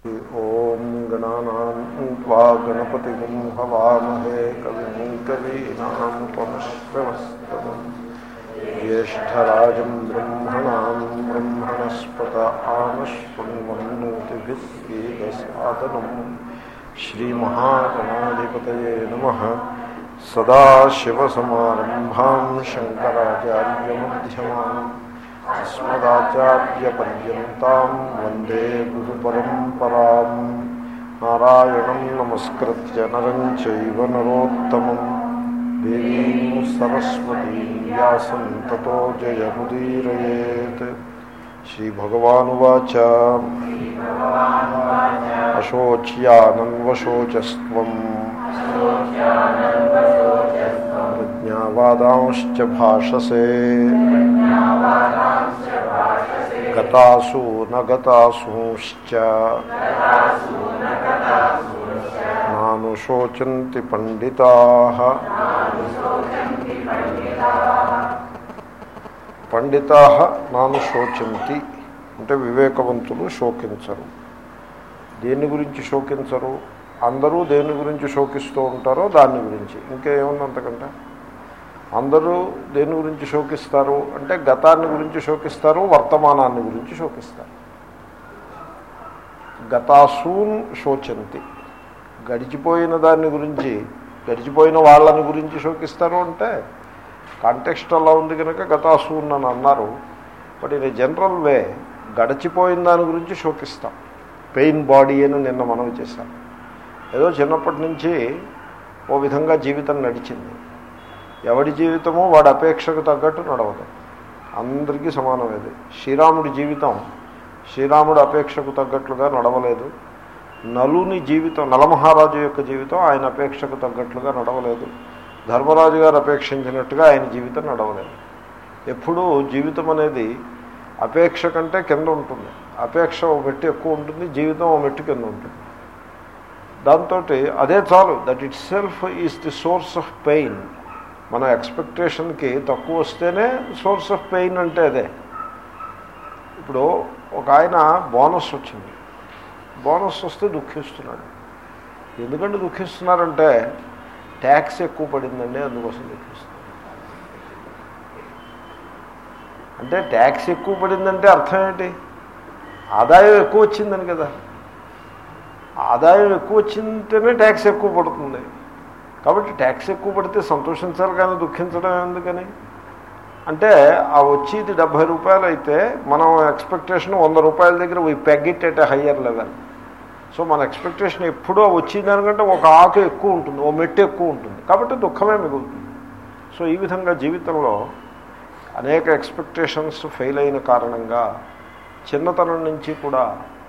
ॐ गणानां त्वा गणपतिगुं हवामहे कविं कवीनामुपमश्रवस्तमम् ज्येष्ठराजं ब्रह्मणां ब्रह्मणस्पत आमश्वन्वन्नोतिभिः गीतसादनम् श्रीमहागणाधिपतये नमः सदाशिवसमारम्भां शङ्कराचार्यमध्यमाम् अस्मदाचार्यपर्यन्तां वन्दे गुरुपरम्पराम् नारायणं नमस्कृत्य नरं चैव नरोत्तमं देवीं सरस्वतीं व्यासं ततो जयमुदीरयेत् श्रीभगवानुवाच अशोच्यानन्वशोचस्त्वम् प्रज्ञावादांश्च भाषसे गतासु न गतासूंश्च नानुशोचन्ति पण्डिताः పండితా నాను శోచంతి అంటే వివేకవంతులు శోకించరు దేని గురించి శోకించరు అందరూ దేని గురించి శోకిస్తూ ఉంటారో దాని గురించి ఇంకేముంది అంతకంటే అందరూ దేని గురించి శోకిస్తారు అంటే గతాన్ని గురించి శోకిస్తారు వర్తమానాన్ని గురించి శోకిస్తారు గతాసూన్ శోచంతి గడిచిపోయిన దాని గురించి గడిచిపోయిన వాళ్ళని గురించి శోకిస్తారు అంటే కాంటెక్స్ట్ అలా ఉంది కనుక గతాసూన్ అని అన్నారు but in a general way గడిచిపోయిన దాని గురించి శోకిస్తాం పెయిన్ బాడీ అని నిన్న మనం చేశాం ఏదో చిన్నప్పటి నుంచి ఓ విధంగా జీవితం నడిచింది ఎవడి జీవితమో వాడి అపేక్షకు తగ్గట్టు నడవదు అందరికీ సమానమేది శ్రీరాముడి జీవితం శ్రీరాముడి అపేక్షకు తగ్గట్లుగా నడవలేదు నలుని జీవితం నలమహారాజు యొక్క జీవితం ఆయన అపేక్షకు తగ్గట్లుగా నడవలేదు ధర్మరాజు గారు అపేక్షించినట్టుగా ఆయన జీవితం నడవలేదు ఎప్పుడూ జీవితం అనేది అపేక్ష కంటే కింద ఉంటుంది అపేక్ష ఓ మెట్టు ఎక్కువ ఉంటుంది జీవితం ఓ మెట్టు కింద ఉంటుంది దాంతో అదే చాలు that itself is the source of pain మన ఎక్స్పెక్టేషన్కి తక్కువ వస్తేనే సోర్స్ ఆఫ్ పెయిన్ అంటే అదే ఇప్పుడు ఒక ఆయన బోనస్ వచ్చింది బోనస్ వస్తే దుఃఖిస్తున్నాడు ఎందుకంటే దుఃఖిస్తున్నారంటే ట్యాక్స్ ఎక్కువ పడిందండి అందుకోసం దుఃఖిస్తున్నాడు అంటే ట్యాక్స్ ఎక్కువ పడిందంటే అర్థం ఏంటి ఆదాయం ఎక్కువ వచ్చిందని కదా ఆదాయం ఎక్కువ వచ్చింటేనే ట్యాక్స్ ఎక్కువ పడుతుంది కాబట్టి ట్యాక్స్ ఎక్కువ పడితే సంతోషించాలి కానీ దుఃఖించడం ఎందుకని అంటే ఆ వచ్చేది డెబ్భై రూపాయలు అయితే మనం ఎక్స్పెక్టేషన్ వంద రూపాయల దగ్గర we peg it at higher level so మన ఎక్స్పెక్టేషన్ ఎప్పుడూ వచ్చే దానికంటే ఒక ఆకు ఎక్కువ ఉంటుంది ఓ మెట్టు ఎక్కువ ఉంటుంది కాబట్టి దుఃఖమే మిగులుతుంది సో ఈ విధంగా జీవితంలో అనేక ఎక్స్పెక్టేషన్స్ ఫెయిల్ అయిన కారణంగా చిన్నతనం నుంచి కూడా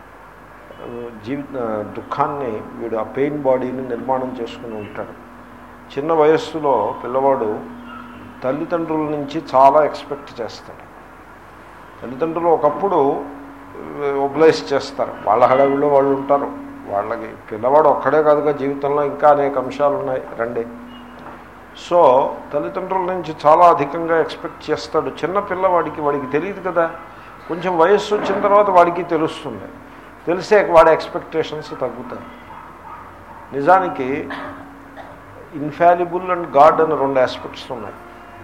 జీవి దుఃఖాన్ని వీడు ఆ పెయిన్ బాడీని నిర్మాణం చేసుకుని ఉంటాడు చిన్న వయస్సులో పిల్లవాడు తల్లిదండ్రుల నుంచి చాలా ఎక్స్పెక్ట్ చేస్తాడు తల్లిదండ్రులు ఒకప్పుడు ఒబ్లైజ్ చేస్తారు వాళ్ళ హడావిలో వాళ్ళు ఉంటారు వాళ్ళకి పిల్లవాడు ఒక్కడే కాదుగా జీవితంలో ఇంకా అనేక అంశాలు ఉన్నాయి రండి సో తల్లిదండ్రుల నుంచి చాలా అధికంగా ఎక్స్పెక్ట్ చేస్తాడు చిన్న పిల్లవాడికి వాడికి తెలియదు కదా కొంచెం వయస్సు వచ్చిన తర్వాత వాడికి తెలుస్తుంది తెలిసే వాడి ఎక్స్పెక్టేషన్స్ తగ్గుతాయి నిజానికి ఇన్ఫాలిబుల్ అండ్ గాడ్ అని రెండు ఆస్పెక్ట్స్ ఉన్నాయి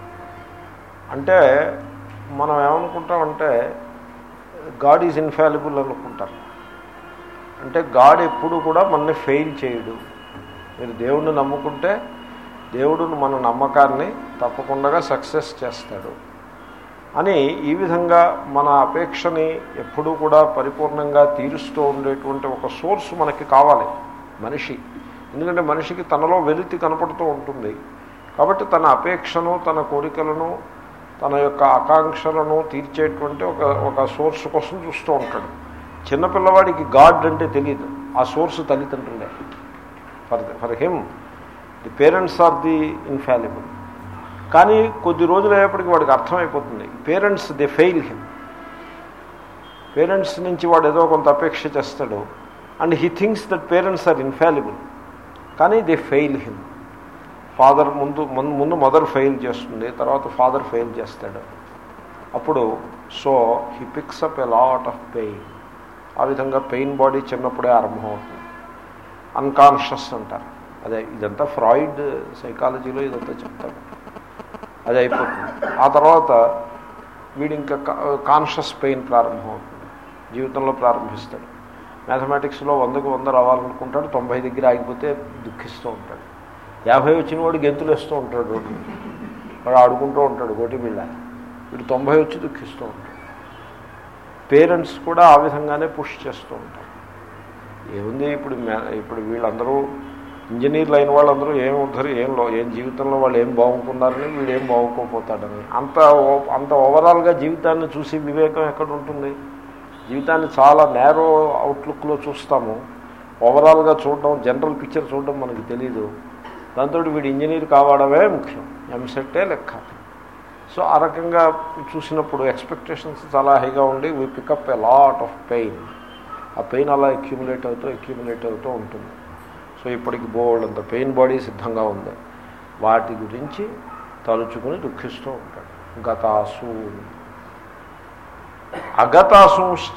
అంటే మనం ఏమనుకుంటామంటే గాడ్ ఈజ్ ఇన్ఫాలిబుల్ అనుకుంటారు అంటే గాడ్ ఎప్పుడు కూడా మనని ఫెయిల్ చేయడు మీరు దేవుణ్ణి నమ్ముకుంటే దేవుడు మన నమ్మకాన్ని తప్పకుండా సక్సెస్ చేస్తాడు అని ఈ విధంగా మన అపేక్షని ఎప్పుడూ కూడా పరిపూర్ణంగా తీరుస్తూ ఉండేటువంటి ఒక సోర్స్ మనకి కావాలి మనిషి ఎందుకంటే మనిషికి తనలో వెలితి కనపడుతూ ఉంటుంది కాబట్టి తన అపేక్షను తన కోరికలను తన యొక్క ఆకాంక్షలను తీర్చేటువంటి ఒక ఒక సోర్స్ కోసం చూస్తూ ఉంటాడు చిన్నపిల్లవాడికి గాడ్ అంటే తెలియదు ఆ సోర్స్ తల్లిదండ్రులే for for him the parents are the infallible కానీ కొద్ది రోజులు అయ్యేప్పటికి వాడికి అర్థమైపోతుంది parents they fail him parents నుంచి వాడు ఏదో కొంత అపేక్ష చేస్తాడు and he thinks that parents are infallible కానీ దే ఫెయిల్ హిమ్ ఫాదర్ ముందు ముందు మదర్ ఫెయిల్ చేస్తుంది తర్వాత ఫాదర్ ఫెయిల్ చేస్తాడు అప్పుడు so he picks up a lot of pain ఆ విధంగా పెయిన్ బాడీ చిన్నప్పుడే ఆరంభం అవుతుంది అన్కాన్షియస్ అంటారు అదే ఇదంతా ఫ్రాయిడ్ సైకాలజీలో ఇదంతా చెప్తారు అది అయిపోతుంది ఆ తర్వాత వీడు ఇంకా కాన్షియస్ పెయిన్ ప్రారంభం అవుతుంది జీవితంలో ప్రారంభిస్తాడు మ్యాథమెటిక్స్లో వందకు వంద రావాలనుకుంటాడు తొంభై దగ్గర ఆగిపోతే దుఃఖిస్తూ ఉంటాడు యాభై వచ్చిన వాడు గెంతులు వేస్తూ ఉంటాడు రోడ్డు మీద. వాడు ఆడుకుంటూ ఉంటాడు గోటి బిళ్ళ వీడు తొంభై వచ్చి దుఃఖిస్తూ ఉంటాడు పేరెంట్స్ కూడా ఆ విధంగానే పుష్ చేస్తూ ఉంటారు ఏముంది ఇప్పుడు మే- ఇప్పుడు వీళ్ళందరూ ఇంజనీర్లు అయిన వాళ్ళందరూ ఏం ఉద్ధరి ఏం లో ఏం జీవితంలో వాళ్ళు ఏం బాగుంటున్నారని వీడు ఏం బాగుకోపోతాడని అంత ఓ- అంత ఓవరాల్గా జీవితాన్ని చూసి వివేకం ఎక్కడ ఉంటుంది జీవితాన్ని చాలా నేరో అవుట్లుక్లో చూస్తాము ఓవరాల్గా చూడడం జనరల్ పిక్చర్ చూడడం మనకి తెలియదు దాంతో వీడు ఇంజనీర్ కావడమే ముఖ్యం ఎంసెట్టే లెక్క సో ఆ రకంగా చూసినప్పుడు ఎక్స్పెక్టేషన్స్ చాలా హైగా ఉండి we pick up a lot of pain ఆ పెయిన్ అలా అక్యూములేట్ అవుతూ అక్యూములేట్ అవుతూ ఉంటుంది సో ఇప్పటికి బోల్డ్ అంత పెయిన్ బాడీ సిద్ధంగా ఉంది వాటి గురించి తలుచుకుని దుఃఖిస్తూ ఉంటాడు గతాసు అగతాసుశ్చ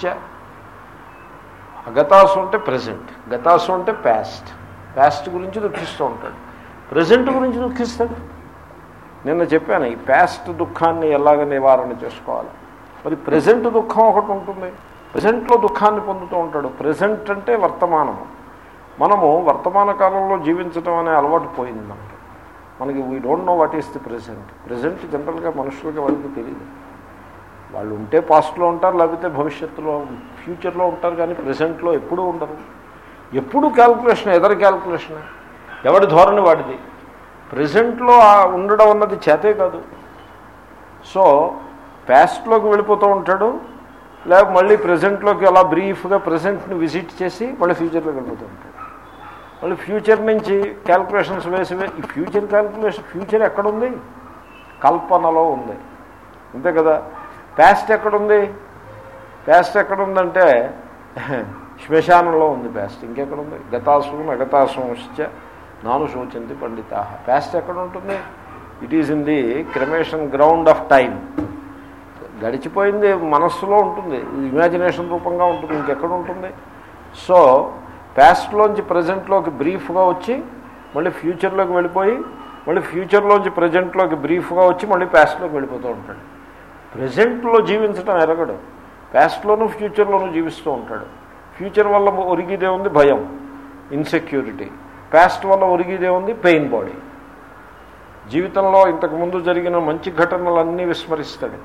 అగతాసు అంటే ప్రజెంట్ గతాసు అంటే ప్యాస్ట్ ప్యాస్ట్ గురించి దుఃఖిస్తూ ఉంటాడు ప్రజెంట్ గురించి దుఃఖిస్తాడు నిన్న చెప్పాను ఈ ప్యాస్ట్ దుఃఖాన్ని ఎలాగ నివారణ చేసుకోవాలి మరి ప్రజెంట్ దుఃఖం ఒకటి ఉంటుంది ప్రజెంట్లో దుఃఖాన్ని పొందుతూ ఉంటాడు ప్రజెంట్ అంటే వర్తమానము మనము వర్తమాన కాలంలో జీవించడం అనే అలవాటు పోయింది మనకి మనకి we don't know what is the present present జనరల్గా మనుషులకి వాళ్ళకి తెలియదు వాళ్ళు ఉంటే పాస్ట్లో ఉంటారు లేకపోతే భవిష్యత్తులో ఫ్యూచర్లో ఉంటారు కానీ ప్రజెంట్లో ఎప్పుడూ ఉండరు ఎప్పుడు క్యాల్కులేషన్ ఎదరు క్యాల్కులేషన్ ఎవడి ధోరణి వాడిది ప్రజెంట్లో ఉండడం అన్నది చేతే కాదు సో ప్యాస్ట్లోకి వెళ్ళిపోతూ ఉంటాడు లేక మళ్ళీ ప్రజెంట్లోకి అలా బ్రీఫ్గా ప్రజెంట్ని విజిట్ చేసి మళ్ళీ ఫ్యూచర్లోకి వెళ్ళిపోతూ ఉంటాడు మళ్ళీ ఫ్యూచర్ నుంచి క్యాల్కులేషన్స్ వేసి వే- ఈ ఫ్యూచర్ క్యాల్కులేషన్ ఫ్యూచర్ ఎక్కడుంది కల్పనలో ఉంది అంతే కదా ప్యాస్ట్ ఎక్కడుంది ప్యాస్ట్ ఎక్కడుందంటే శ్మశానంలో ఉంది ప్యాస్ట్ ఇంకెక్కడుంది గతాసు నగతాసుశ్చ నాను శోచంతి పండిత ప్యాస్ట్ ఎక్కడ ఉంటుంది it is in the cremation ground of time గడిచిపోయింది మనస్సులో ఉంటుంది ఇమాజినేషన్ రూపంగా ఉంటుంది ఇంకెక్కడ ఉంటుంది సో ప్యాస్ట్లోంచి ప్రజెంట్లోకి బ్రీఫ్గా వచ్చి మళ్ళీ ఫ్యూచర్లోకి వెళ్ళిపోయి మళ్ళీ ఫ్యూచర్లోంచి ప్రజెంట్లోకి బ్రీఫ్గా వచ్చి మళ్ళీ ప్యాస్ట్లోకి వెళ్ళిపోతూ ఉంటాడు ప్రజెంట్లో జీవించడం ఎరగడు ప్యాస్ట్లోనూ ఫ్యూచర్లోనూ జీవిస్తూ ఉంటాడు ఫ్యూచర్ వల్ల ఒరిగిదే ఉంది భయం ఇన్సెక్యూరిటీ ప్యాస్ట్ వల్ల ఒరిగిదే ఉంది పెయిన్ బాడీ జీవితంలో ఇంతకుముందు జరిగిన మంచి ఘటనలన్నీ విస్మరిస్తాడు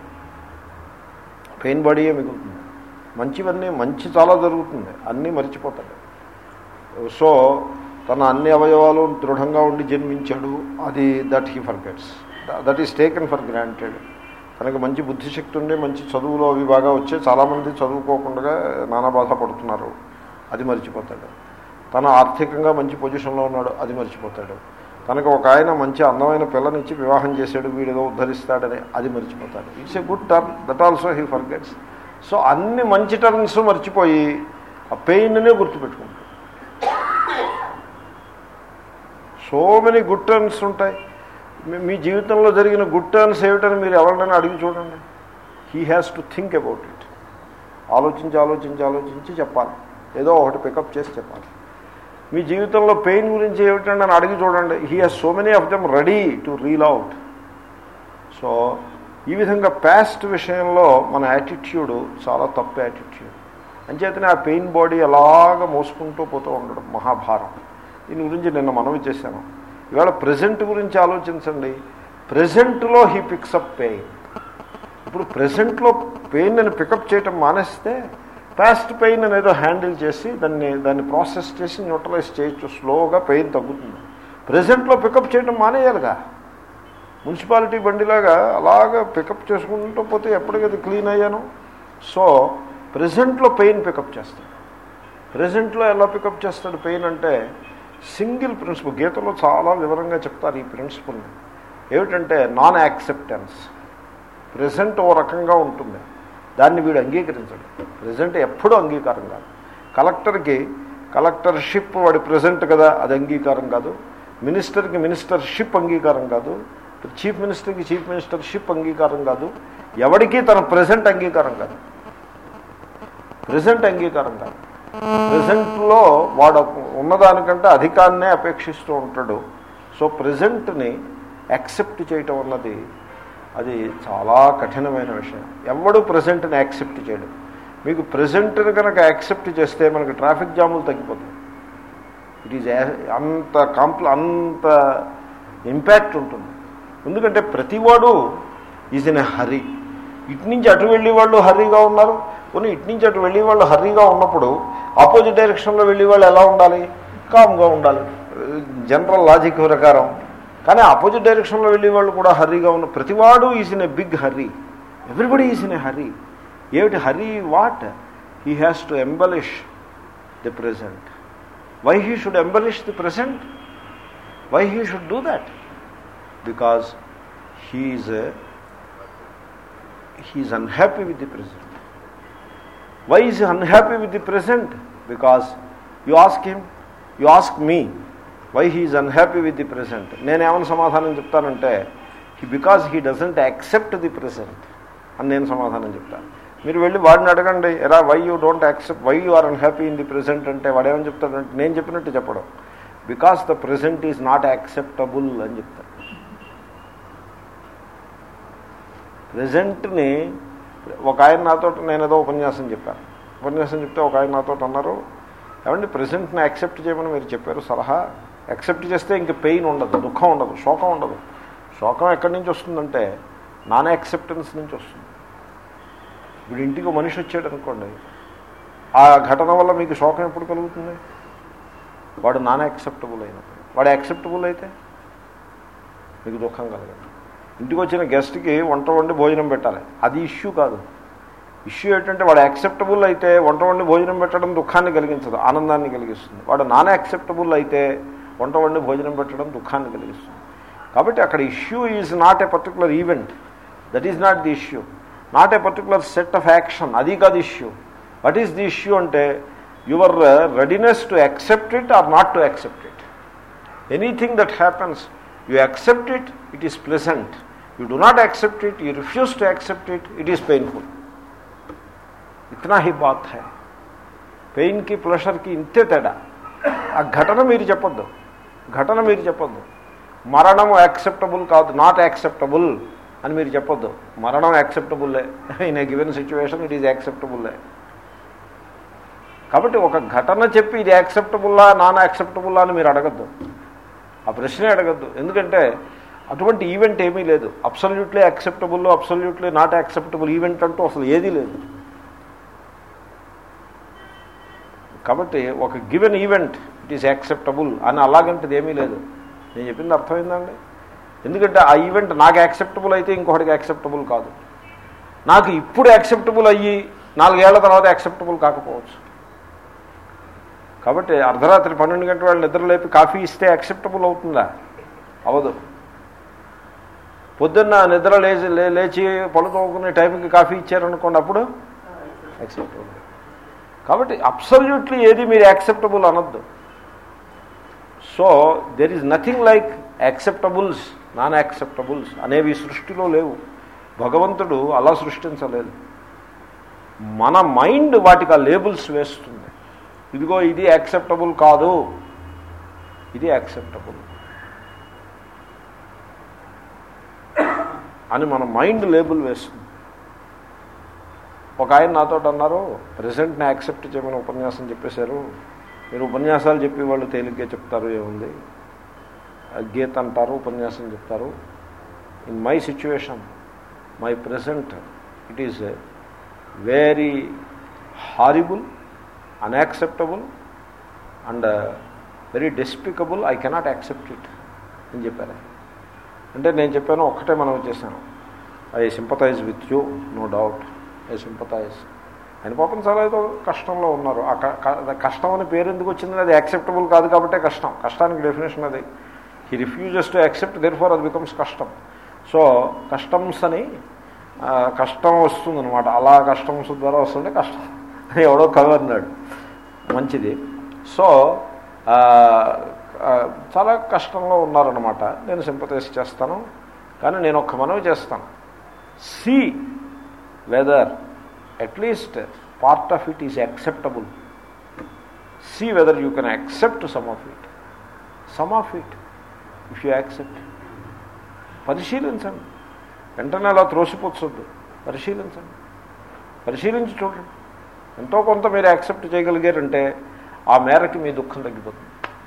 పెయిన్ బాడీయే మిగులుతుంది మంచివన్నీ మంచి చాలా జరుగుతుంది అన్నీ మర్చిపోతాడు సో తన అన్ని అవయవాలు దృఢంగా ఉండి జన్మించాడు అది that he forgets that is taken for granted తనకు మంచి బుద్ధిశక్తి ఉండి మంచి చదువులో అవి బాగా వచ్చే చాలామంది చదువుకోకుండా నానా బాధ పడుతున్నారు అది మర్చిపోతాడు తన ఆర్థికంగా మంచి పొజిషన్లో ఉన్నాడు అది మర్చిపోతాడు తనకు ఒక ఆయన మంచి అందమైన పిల్లనిచ్చి వివాహం చేశాడు వీడిదో ఉద్ధరిస్తాడని అది మర్చిపోతాడు it's a good turn that also he forgets so అన్ని మంచి టర్న్స్ మర్చిపోయి ఆ పెయిన్నే గుర్తుపెట్టుకుంటాడు సో మెనీ గుడ్ టర్న్స్ ఉంటాయి మీ- మీ జీవితంలో జరిగిన గుడ్ టర్న్స్ ఏమిటని మీరు ఎవరినైనా అడిగి చూడండి he has to think about it ఆలోచించి ఆలోచించి ఆలోచించి చెప్పాలి ఏదో ఒకటి పికప్ చేసి చెప్పాలి మీ జీవితంలో పెయిన్ గురించి ఏమిటండి అని అడిగి చూడండి he has so many of them ready to reel out so ఈ విధంగా ప్యాస్ట్ విషయంలో మన యాటిట్యూడ్ చాలా తప్పు యాటిట్యూడ్ అంచేతనే ఆ పెయిన్ బాడీ అలాగ మోసుకుంటూ పోతూ ఉండడం మహాభారం దీని గురించి నిన్న మనవి చేశాను ఇవాళ ప్రజెంట్ గురించి ఆలోచించండి ప్రజెంట్లో హీ పిక్సప్ పెయిన్ ఇప్పుడు ప్రజెంట్లో పెయిన్ అని పికప్ చేయటం మానేస్తే పాస్ట్ పెయిన్ అనేదో హ్యాండిల్ చేసి దాన్ని దాన్ని ప్రాసెస్ చేసి న్యూట్రలైజ్ చేయొచ్చు స్లోగా పెయిన్ తగ్గుతుంది ప్రజెంట్లో పికప్ చేయటం మానేయాలిగా మున్సిపాలిటీ బండిలాగా అలాగా పికప్ చేసుకుంటూ పోతే ఎప్పటికది క్లీన్ అయ్యాను సో ప్రజెంట్లో పెయిన్ పికప్ చేస్తాడు ప్రజెంట్లో ఎలా పికప్ చేస్తాడు పెయిన్ అంటే సింగిల్ ప్రిన్సిపల్ గీతలో చాలా వివరంగా చెప్తారు ఈ ప్రిన్సిపల్ని ఏమిటంటే నాన్ యాక్సెప్టెన్స్ ప్రజెంట్ ఓ రకంగా ఉంటుంది దాన్ని వీడు అంగీకరించడు ప్రజెంట్ ఎప్పుడూ అంగీకారం కాదు కలెక్టర్కి కలెక్టర్షిప్ వాడి ప్రజెంట్ కదా అది అంగీకారం కాదు మినిస్టర్కి మినిస్టర్షిప్ అంగీకారం కాదు చీఫ్ మినిస్టర్కి చీఫ్ మినిస్టర్షిప్ అంగీకారం కాదు ఎవడికి తన ప్రజెంట్ అంగీకారం కాదు ప్రజెంట్ అంగీకారం కాదు ప్రజెంట్లో వాడు ఉన్నదానికంటే అధికాన్నే అపేక్షిస్తూ ఉంటాడు సో ప్రజెంట్ని యాక్సెప్ట్ చేయటం అన్నది అది చాలా కఠినమైన విషయం ఎవడు ప్రజెంట్ని యాక్సెప్ట్ చేయడు మీకు ప్రజెంట్ని కనుక యాక్సెప్ట్ చేస్తే మనకి ట్రాఫిక్ జాములు తగ్గిపోతాయి ఇట్ ఈజ్ అంత కాంప్ల అంత ఇంపాక్ట్ ఉంటుంది ఎందుకంటే ప్రతివాడు ఈజ్ ఇన్ ఎ హరీ ఇటు నుంచి అటు వెళ్ళే వాళ్ళు హర్రీగా ఉన్నారు కొన్ని ఇటు నుంచి అటు వెళ్ళే వాళ్ళు హర్రీగా ఉన్నప్పుడు ఆపోజిట్ డైరెక్షన్లో వెళ్ళే వాళ్ళు ఎలా ఉండాలి కామ్గా ఉండాలి జనరల్ లాజిక్ ప్రకారం కానీ ఆపోజిట్ డైరెక్షన్లో వెళ్ళే వాళ్ళు కూడా హర్రీగా ఉన్న ప్రతివాడు is in a big hurry everybody is in a hurry ఏమిటి hurry what he has to embellish the present why he should embellish the present why he should do that because he's he's unhappy with the present why is unhappy with the present because you ask him you ask me why he's unhappy with the present నేనేమని సమాధానం చెప్తానంటే he because he doesn't accept the present అని నేను సమాధానం చెప్తాను మీరు వెళ్ళి వాడిని అడగండి ఎరా why you don't accept why you are unhappy in the present అంటే వాడు ఏమని చెప్తాడంటే నేను చెప్పినట్టు చెప్పడం because the present is not acceptable అని చెప్తాడు ప్రజెంట్ని ఒక ఆయన నాతో నేను ఏదో ఉపన్యాసం చెప్పాను ఉపన్యాసం చెప్తే ఒక ఆయన నాతో అన్నారు ఏమండి ప్రజెంట్ని యాక్సెప్ట్ చేయమని మీరు చెప్పారు సలహా యాక్సెప్ట్ చేస్తే ఇంక పెయిన్ ఉండదు దుఃఖం ఉండదు శోకం ఉండదు శోకం ఎక్కడి నుంచి వస్తుందంటే నాన్ యాక్సెప్టెన్స్ నుంచి వస్తుంది ఇప్పుడు ఇంటికి ఒక మనిషి వచ్చాడు అనుకోండి ఆ ఘటన వల్ల మీకు శోకం ఎప్పుడు కలుగుతుంది వాడు నాన్ యాక్సెప్టబుల్ అయినప్పుడు వాడు యాక్సెప్టబుల్ అయితే మీకు దుఃఖం కలగదు ఇంటికి వచ్చిన గెస్ట్కి వంట వండి భోజనం పెట్టాలి అది ఇష్యూ కాదు ఇష్యూ ఏంటంటే వాడు యాక్సెప్టబుల్ అయితే వంట వండి భోజనం పెట్టడం దుఃఖాన్ని కలిగించదు ఆనందాన్ని కలిగిస్తుంది వాడు నాన్ యాక్సెప్టబుల్ అయితే వంట వండి భోజనం పెట్టడం దుఃఖాన్ని కలిగిస్తుంది కాబట్టి అక్కడ issue is not a particular event that is not the issue not a particular set of action అది కాదు issue what is the issue అంటే your readiness to accept it or not to accept it anything that happens you accept it it is pleasant you do not accept it you refuse to accept it it is painful ఇతనా హీ బాత్ హై పెయిన్కి ప్లెషర్కి ఇంతే తేడా ఆ ఘటన మీరు చెప్పొద్దు ఘటన మీరు చెప్పొద్దు మరణం యాక్సెప్టబుల్ కాదు నాట్ యాక్సెప్టబుల్ అని మీరు చెప్పొద్దు మరణం యాక్సెప్టబుల్లే in a given situation it is యాక్సెప్టబుల్లే కాబట్టి ఒక ఘటన చెప్పి ఇది యాక్సెప్టబుల్లా నాన్ యాక్సెప్టబుల్లా అని మీరు అడగద్దు ఆ ప్రశ్నే అడగద్దు ఎందుకంటే అటువంటి ఈవెంట్ ఏమీ లేదు absolutely acceptable absolutely not acceptable event అంటూ అసలు ఏదీ లేదు కాబట్టి ఒక given event it is acceptable అని అలాగంటది ఏమీ లేదు నేను చెప్పింది అర్థమైందండి ఎందుకంటే ఆ ఈవెంట్ నాకు యాక్సెప్టబుల్ అయితే ఇంకొకటికి యాక్సెప్టబుల్ కాదు నాకు ఇప్పుడు యాక్సెప్టబుల్ అయ్యి నాలుగేళ్ల తర్వాత యాక్సెప్టబుల్ కాకపోవచ్చు కాబట్టి అర్ధరాత్రి పన్నెండు గంటల వాళ్ళు నిద్ర లేపి కాఫీ ఇస్తే యాక్సెప్టబుల్ అవుతుందా అవదు పొద్దున్న నిద్ర లేచి లేచి పళ్ళు తోముకునే టైంకి కాఫీ ఇచ్చారనుకోండి అప్పుడు యాక్సెప్టబుల్ కాబట్టి అబ్సల్యూట్లీ ఏది మీరు యాక్సెప్టబుల్ అనొద్దు so there is nothing like acceptables non acceptables అనేవి సృష్టిలో లేవు భగవంతుడు అలా సృష్టించలేదు మన మైండ్ వాటికి ఆ లేబుల్స్ వేస్తుంది ఇదిగో ఇది యాక్సెప్టబుల్ కాదు ఇది యాక్సెప్టబుల్ అని మన మైండ్ లేబుల్ వేస్తుంది ఒక ఆయన నాతో అన్నారు ప్రెసెంట్ని యాక్సెప్ట్ చేయమని ఉపన్యాసం చెప్పేశారు మీరు ఉపన్యాసాలు చెప్పి వాళ్ళు తేలిగ్గా చెప్తారు ఏముంది గీత అంటారు ఉపన్యాసం చెప్తారు in my situation my present it is very horrible unacceptable and very despicable I cannot accept it అని చెప్పారు అంటే నేను చెప్పాను ఒక్కటే మనం చేశాను I sympathize with you no doubt I sympathize ఆయన పాపం చాలా ఏదో కష్టంలో ఉన్నారు ఆ కష్టం అని పేరు ఎందుకు వచ్చింది అది యాక్సెప్టబుల్ కాదు కాబట్టే కష్టం కష్టానికి డెఫినేషన్ అది he refuses to accept therefore అది బికమ్స్ కష్టం సో కస్టమ్స్ అని కష్టం వస్తుందన్నమాట అలా కస్టమ్స్ ద్వారా వస్తుంటే కష్టం ఎవడో కవి అన్నాడు మంచిది సో చాలా కష్టంలో ఉన్నారనమాట నేను సింపతైజ్ చేస్తాను కానీ నేను ఒక్క మనవి చేస్తాను see whether at least part of it is acceptable see whether you can accept some of it some of it if you accept పరిశీలించండి వెంటనే అలా త్రోసిపోవద్దు పరిశీలించండి పరిశీలించి చూడండి ఎంతో కొంత మీరు యాక్సెప్ట్ చేయగలిగారంటే ఆ మేరకి మీ దుఃఖం తగ్గిపోతుంది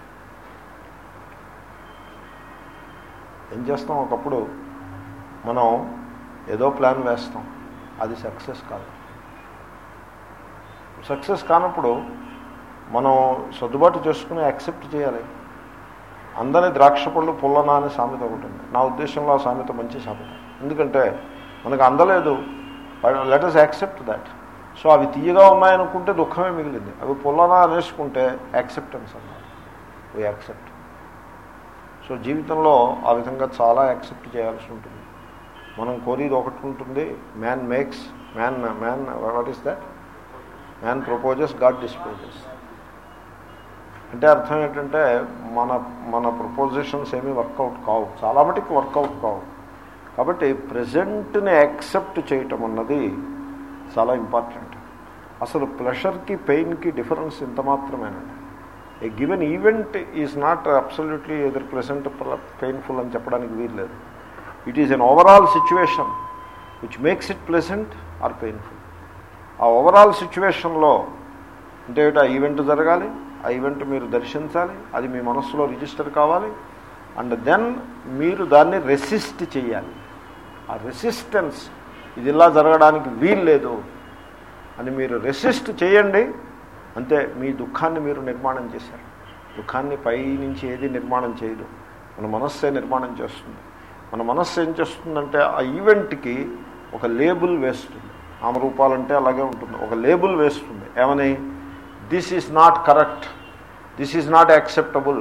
ఏం చేస్తాం ఒకప్పుడు మనం ఏదో ప్లాన్ వేస్తాం అది సక్సెస్ కాదు సక్సెస్ కానప్పుడు మనం సర్దుబాటు చేసుకుని యాక్సెప్ట్ చేయాలి అందరి ద్రాక్ష పళ్ళు పుల్లనా అనే సామెత ఒకటి ఉంది నా ఉద్దేశంలో ఆ సామెత మంచి సామెత ఎందుకంటే మనకు అందలేదు let us accept that so అవి తీయగా ఉన్నాయనుకుంటే దుఃఖమే మిగిలింది అవి పుల్లనా అనేసుకుంటే యాక్సెప్టెన్స్ అన్నారు వీ యాక్సెప్ట్ సో జీవితంలో ఆ విధంగా చాలా యాక్సెప్ట్ చేయాల్సి ఉంటుంది మనం కోరేది ఒకటి ఉంటుంది man makes man man what is that man proposes God disposes అంటే అర్థం ఏంటంటే మన మన ప్రపోజిషన్స్ ఏమీ వర్కౌట్ కావు చాలా మటుకు వర్కౌట్ కావు కాబట్టి ప్రజెంట్ని యాక్సెప్ట్ చేయటం అన్నది చాలా ఇంపార్టెంట్ అసలు ప్లెషర్కి పెయిన్కి డిఫరెన్స్ ఇంత మాత్రమేనండి a given event is not absolutely ఎదురు ప్లెసెంట్ పెయిన్ఫుల్ అని చెప్పడానికి వీల్లేదు it is an overall situation which makes it pleasant or painful ఆ ఓవరాల్ సిచ్యువేషన్లో అంటే ఆ ఈవెంట్ జరగాలి ఆ ఈవెంట్ మీరు దర్శించాలి అది మీ మనస్సులో రిజిస్టర్ కావాలి అండ్ దెన్ మీరు దాన్ని రెసిస్ట్ చేయాలి ఆ రెసిస్టెన్స్ ఇది ఇలా జరగడానికి వీలు లేదు అని మీరు రెసిస్ట్ చేయండి అంతే మీ దుఃఖాన్ని మీరు నిర్మాణం చేశారు దుఃఖాన్ని పై నుంచి ఏది నిర్మాణం చేయదు మన మనస్సే నిర్మాణం చేస్తుంది మన మనస్సు ఏం చేస్తుందంటే ఆ ఈవెంట్కి ఒక లేబుల్ వేస్తుంది నామరూపాలంటే అలాగే ఉంటుంది ఒక లేబుల్ వేస్తుంది ఏమని this is not correct this is not acceptable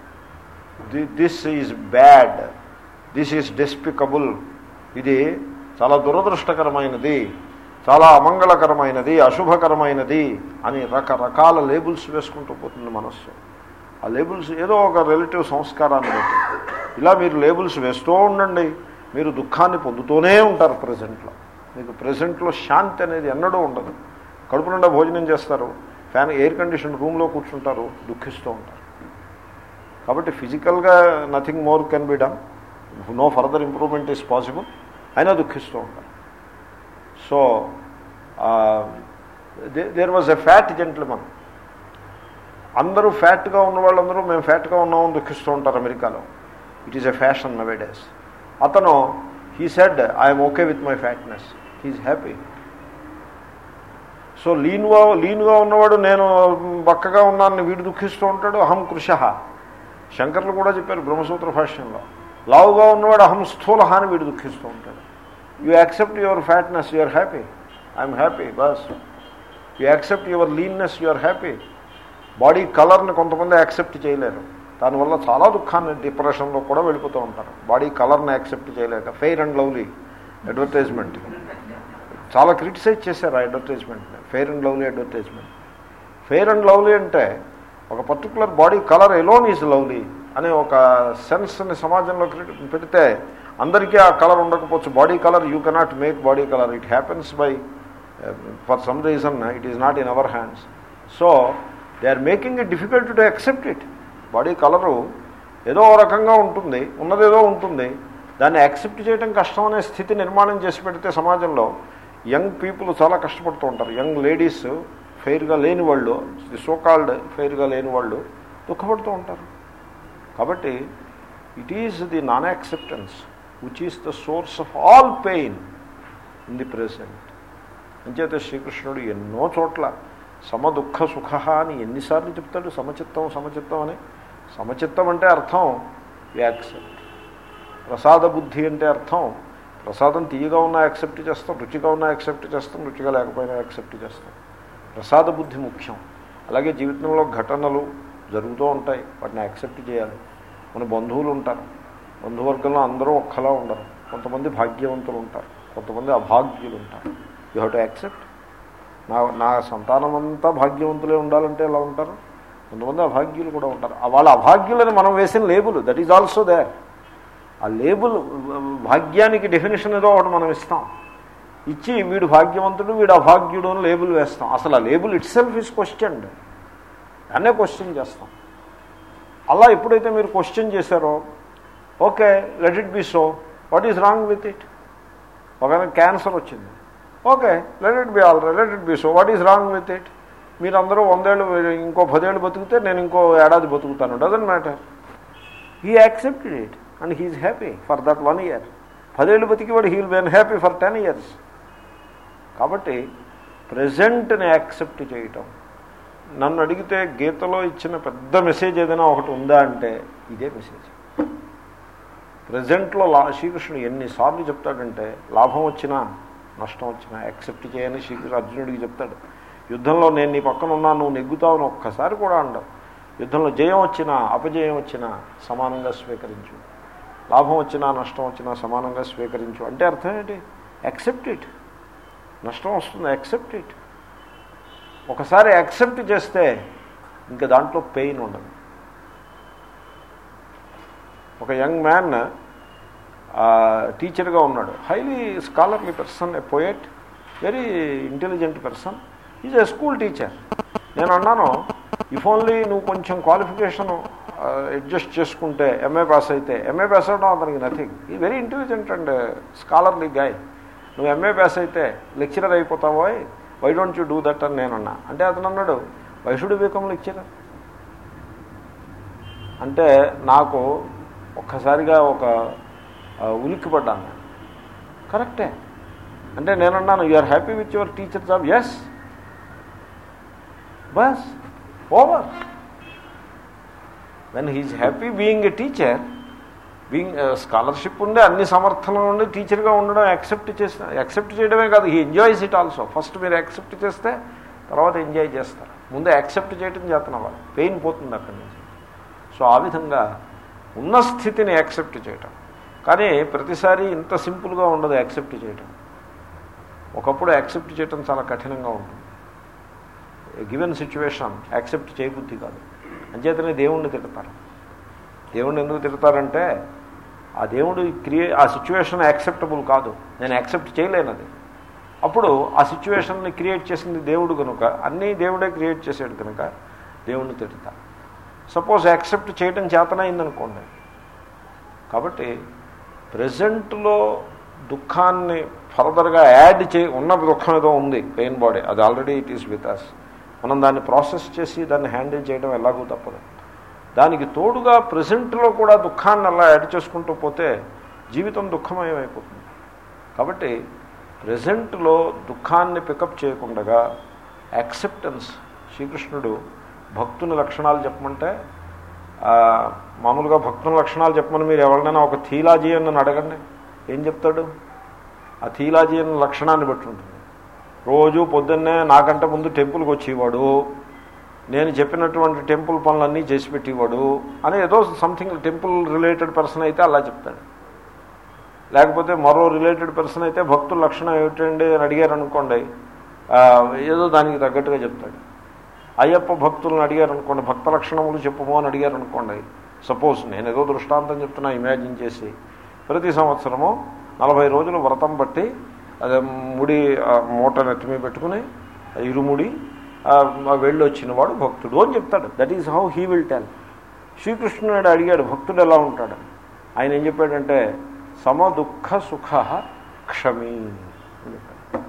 this is bad this is despicable ఇది చాలా దురదృష్టకరమైనది చాలా అమంగళకరమైనది అశుభకరమైనది అని రకరకాల లేబుల్స్ వేసుకుంటూ పోతుంది మనస్సు ఆ లేబుల్స్ ఏదో ఒక రిలేటివ్ సంస్కారాన్ని బట్టి ఇలా మీరు లేబుల్స్ వేస్తూ ఉండండి మీరు దుఃఖాన్ని పొందుతూనే ఉంటారు ప్రజెంట్లో మీకు ప్రజెంట్లో శాంతి అనేది ఎన్నడూ ఉండదు కడుపు నిండా భోజనం చేస్తారు ఫ్యాన్ ఎయిర్ కండిషన్ రూమ్లో కూర్చుంటారు దుఃఖిస్తూ ఉంటారు కాబట్టి ఫిజికల్గా nothing more can be done no further improvement is possible అయినా దుఃఖిస్తూ ఉంటారు so there was a fat gentleman అందరూ ఫ్యాట్గా ఉన్న వాళ్ళందరూ మేము ఫ్యాట్గా ఉన్నామని దుఃఖిస్తూ ఉంటారు అమెరికాలో it is a fashion nowadays అతను he said I'm okay with my fatness he's happy so లీన్గా లీన్గా ఉన్నవాడు నేను బక్కగా ఉన్నానని వీడు దుఃఖిస్తూ ఉంటాడు అహం కృష శంకర్లు కూడా చెప్పారు బ్రహ్మసూత్ర భాష్యంలో లావుగా ఉన్నవాడు అహం స్థూల అని వీడు దుఃఖిస్తూ ఉంటాడు you accept your fatness you are happy I'm happy బస్ you accept your leanness you are happy body కలర్ని కొంతమంది యాక్సెప్ట్ చేయలేరు దానివల్ల చాలా దుఃఖాన్ని డిప్రెషన్లో కూడా వెళ్ళిపోతూ ఉంటారు బాడీ కలర్ని యాక్సెప్ట్ చేయలేక ఫెయిర్ అండ్ లవ్లీ అడ్వర్టైజ్మెంట్ చాలా క్రిటిసైజ్ చేశారు ఆ అడ్వర్టైజ్మెంట్ని fair and lovely advertisement fair and lovely అంటే ఒక particular body colour alone is lovely అనే ఒక సెన్స్ని సమాజంలో పెడితే అందరికీ ఆ కలర్ ఉండకపోవచ్చు body colour you cannot make body colour it happens by for some reason it is not in our hands so they are making it difficult to accept it body colour ఏదో రకంగా ఉంటుంది ఉన్నదేదో ఉంటుంది దాన్ని accept చేయడం కష్టం అనే స్థితి నిర్మాణం చేసి పెడితే సమాజంలో యంగ్ పీపుల్ చాలా కష్టపడుతూ ఉంటారు యంగ్ లేడీస్ ఫెయిర్గా లేని వాళ్ళు సోకాల్డ్ ఫెయిర్గా లేని వాళ్ళు దుఃఖపడుతూ ఉంటారు కాబట్టి it is the non acceptance which is the source of all pain in the present అంచేత శ్రీకృష్ణుడు ఎన్నో చోట్ల సమదుఃఖ సుఖ అని ఎన్నిసార్లు చెప్తాడు సమచిత్తం సమచిత్తం అని సమచిత్తం అంటే అర్థం యాక్సెప్ట్ ప్రసాద బుద్ధి అంటే అర్థం ప్రసాదం తీయగా ఉన్నా యాక్సెప్ట్ చేస్తాం రుచిగా ఉన్నా యాక్సెప్ట్ చేస్తాం రుచిగా లేకపోయినా యాక్సెప్ట్ చేస్తాం ప్రసాద బుద్ధి ముఖ్యం అలాగే జీవితంలో ఘటనలు జరుగుతూ ఉంటాయి వాటిని యాక్సెప్ట్ చేయాలి మన బంధువులు ఉంటారు బంధువర్గంలో అందరూ ఒక్కలా ఉండరు కొంతమంది భాగ్యవంతులు ఉంటారు కొంతమంది అభాగ్యులు ఉంటారు యూ హ్యావ్ టు యాక్సెప్ట్ నా నా సంతానం అంతా భాగ్యవంతులే ఉండాలంటే ఎలా ఉంటారు కొంతమంది అభాగ్యులు కూడా ఉంటారు వాళ్ళ అభాగ్యులని మనం వేసిన label that is also they ఆ లేబుల్ భాగ్యానికి డెఫినేషన్ ఏదో ఒకటి మనం ఇస్తాం ఇచ్చి వీడు భాగ్యవంతుడు వీడు అభాగ్యుడు అని లేబుల్ వేస్తాం అసలు ఆ label itself is question అనే క్వశ్చన్ చేస్తాం అలా ఎప్పుడైతే మీరు క్వశ్చన్ చేశారో okay let it be so what is wrong with it ఒక క్యాన్సర్ వచ్చింది okay let it be all let it be so what is wrong with it మీరందరూ వందేళ్ళు ఇంకో పదేళ్ళు బతికితే నేను ఇంకో ఏడాది బతుకుతాను doesn't matter he accepted it and he's happy for that one year పదేళ్ళు బతికి వాడు he will be happy for ten years కాబట్టి ప్రజెంట్ని యాక్సెప్ట్ చేయటం నన్ను అడిగితే గీతలో ఇచ్చిన పెద్ద మెసేజ్ ఏదైనా ఒకటి ఉందా అంటే ఇదే మెసేజ్ ప్రజెంట్లో లా శ్రీకృష్ణుడు ఎన్నిసార్లు చెప్తాడంటే లాభం వచ్చినా నష్టం వచ్చినా యాక్సెప్ట్ చేయని శ్రీకృష్ణ అర్జునుడికి చెప్తాడు యుద్ధంలో నేను నీ పక్కన ఉన్నా నువ్వు నెగ్గుతావని ఒక్కసారి కూడా ఉండవు యుద్ధంలో జయం వచ్చినా అపజయం వచ్చినా సమానంగా స్వీకరించు లాభం వచ్చినా నష్టం వచ్చినా సమానంగా స్వీకరించు అంటే అర్థం ఏంటి యాక్సెప్ట్ ఇట్ నష్టం వస్తుంది యాక్సెప్ట్ ఇట్ ఒకసారి యాక్సెప్ట్ చేస్తే ఇంకా దాంట్లో పెయిన్ ఉండదు ఒక యంగ్ మ్యాన్ టీచర్గా ఉన్నాడు highly scholarly person a poet very intelligent person is a school teacher నేను అన్నాను ఇఫ్ ఓన్లీ నువ్వు కొంచెం క్వాలిఫికేషన్ అడ్జస్ట్ చేసుకుంటే ఎంఏ పాస్ అయితే ఎంఏ పాస్ అవడం అతనికి నథింగ్ ఈ very intelligent and scholarly guy నువ్వు ఎంఏ పాస్ అయితే లెక్చరర్ అయిపోతావో why don't you do that అని నేను అన్నా అంటే అతను అన్నాడు వై షుడ్ బికమ్ లెక్చరర్ అంటే నాకు ఒక్కసారిగా ఒక ఉలిక్కి పడ్డాను నేను కరెక్టే అంటే నేనన్నాను you are happy with your teacher job yes బస్ over when he's happy being a teacher being scholarship ఉండే అన్ని సమర్థనలు ఉండి టీచర్గా ఉండడం యాక్సెప్ట్ చేసిన యాక్సెప్ట్ చేయడమే కాదు he enjoys it also first మీరు యాక్సెప్ట్ చేస్తే తర్వాత ఎంజాయ్ చేస్తారు ముందు యాక్సెప్ట్ చేయడం చేతనవ్వాలి పెయిన్ పోతుంది అక్కడి నుంచి సో ఆ విధంగా ఉన్న స్థితిని యాక్సెప్ట్ చేయటం కానీ ప్రతిసారి ఇంత సింపుల్గా ఉండదు యాక్సెప్ట్ చేయటం ఒకప్పుడు యాక్సెప్ట్ చేయటం చాలా కఠినంగా ఉంటుంది గివెన్ సిచ్యువేషన్ యాక్సెప్ట్ చేయబుద్ధి కాదు అంచేతనే దేవుణ్ణి తిడతారు దేవుణ్ణి ఎందుకు తిడతారంటే ఆ దేవుడు క్రియే ఆ సిచ్యువేషన్ యాక్సెప్టబుల్ కాదు నేను యాక్సెప్ట్ చేయలేనది అప్పుడు ఆ సిచ్యువేషన్ని క్రియేట్ చేసింది దేవుడు కనుక అన్నీ దేవుడే క్రియేట్ చేసాడు కనుక దేవుణ్ణి తిడతారు సపోజ్ యాక్సెప్ట్ చేయడం చేతనైందనుకోండి కాబట్టి ప్రజెంట్లో దుఃఖాన్ని ఫర్దర్గా యాడ్ చే ఉన్న దుఃఖం ఏదో ఉంది పెయిన్ బాడీ అది already it is with us మనం దాన్ని ప్రాసెస్ చేసి దాన్ని హ్యాండిల్ చేయడం ఎలాగూ తప్పదు దానికి తోడుగా ప్రజెంట్లో కూడా దుఃఖాన్ని అలా యాడ్ చేసుకుంటూ పోతే జీవితం దుఃఖమయమైపోతుంది కాబట్టి ప్రజెంట్లో దుఃఖాన్ని పికప్ చేయకుండా యాక్సెప్టెన్స్ శ్రీకృష్ణుడు భక్తుని లక్షణాలు చెప్పమంటే మామూలుగా భక్తుని లక్షణాలు చెప్పమని మీరు ఎవరినైనా ఒక థీలాజీ అని అడగండి ఏం చెప్తాడు ఆ థీలాజీ అన్న లక్షణాన్ని బట్టి ఉంటుంది రోజు పొద్దున్నే నాకంటే ముందు టెంపుల్కి వచ్చేవాడు నేను చెప్పినటువంటి టెంపుల్ పనులన్నీ చేసి పెట్టేవాడు అని ఏదో సంథింగ్ టెంపుల్ రిలేటెడ్ పర్సన్ అయితే అలా చెప్తాడు లేకపోతే మరో రిలేటెడ్ పర్సన్ అయితే భక్తుల లక్షణం ఏమిటండి అని అడిగారు అనుకోండి ఏదో దానికి తగ్గట్టుగా చెప్తాడు అయ్యప్ప భక్తులను అడిగారు అనుకోండి భక్త లక్షణములు చెప్పుమో అని అడిగారు అనుకోండి సపోజ్ నేను ఏదో దృష్టాంతం చెప్తున్నా ఇమాజిన్ చేసి ప్రతి సంవత్సరము నలభై రోజులు వ్రతం బట్టి అదే ముడి మూట నెత్తిమీ పెట్టుకుని ఇరుముడి వెళ్ళి వచ్చిన వాడు భక్తుడు అని చెప్తాడు that is how he will tell శ్రీకృష్ణుడు అడిగాడు భక్తుడు ఎలా ఉంటాడు ఆయన ఏం చెప్పాడంటే సమ దుఃఖ సుఖ క్షమీ అని చెప్పాడు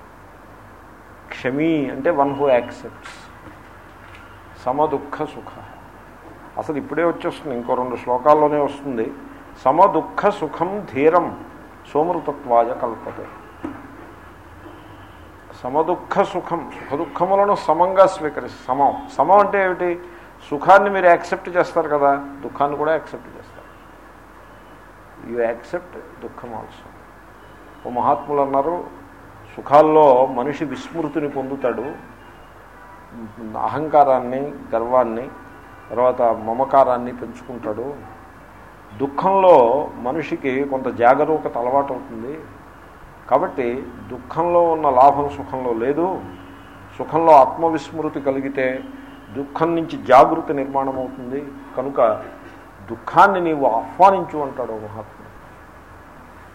క్షమీ అంటే వన్ హూ యాక్సెప్ట్స్ సమ దుఃఖ సుఖ అసలు ఇప్పుడే వచ్చేస్తుంది ఇంకో రెండు శ్లోకాల్లోనే వస్తుంది సమ దుఃఖ సుఖం ధీరం సోమృతత్వాయ కల్పతే సమదుఃఖ సుఖం సుఖదుఖములను సమంగా స్వీకరిస్తారు సమం సమం అంటే ఏమిటి సుఖాన్ని మీరు యాక్సెప్ట్ చేస్తారు కదా దుఃఖాన్ని కూడా యాక్సెప్ట్ చేస్తారు యు యాక్సెప్ట్ దుఃఖం ఆల్సో ఓ మహాత్ములు అన్నారు సుఖాల్లో మనిషి విస్మృతిని పొందుతాడు అహంకారాన్ని గర్వాన్ని తర్వాత మమకారాన్ని పెంచుకుంటాడు దుఃఖంలో మనిషికి కొంత జాగరూకత అలవాటు అవుతుంది కాబట్టి దుఃఖంలో ఉన్న లాభం సుఖంలో లేదు సుఖంలో ఆత్మవిస్మృతి కలిగితే దుఃఖం నుంచి జాగృతి నిర్మాణం అవుతుంది కనుక దుఃఖాన్ని నీవు ఆహ్వానించు అంటాడు మహాత్ముడు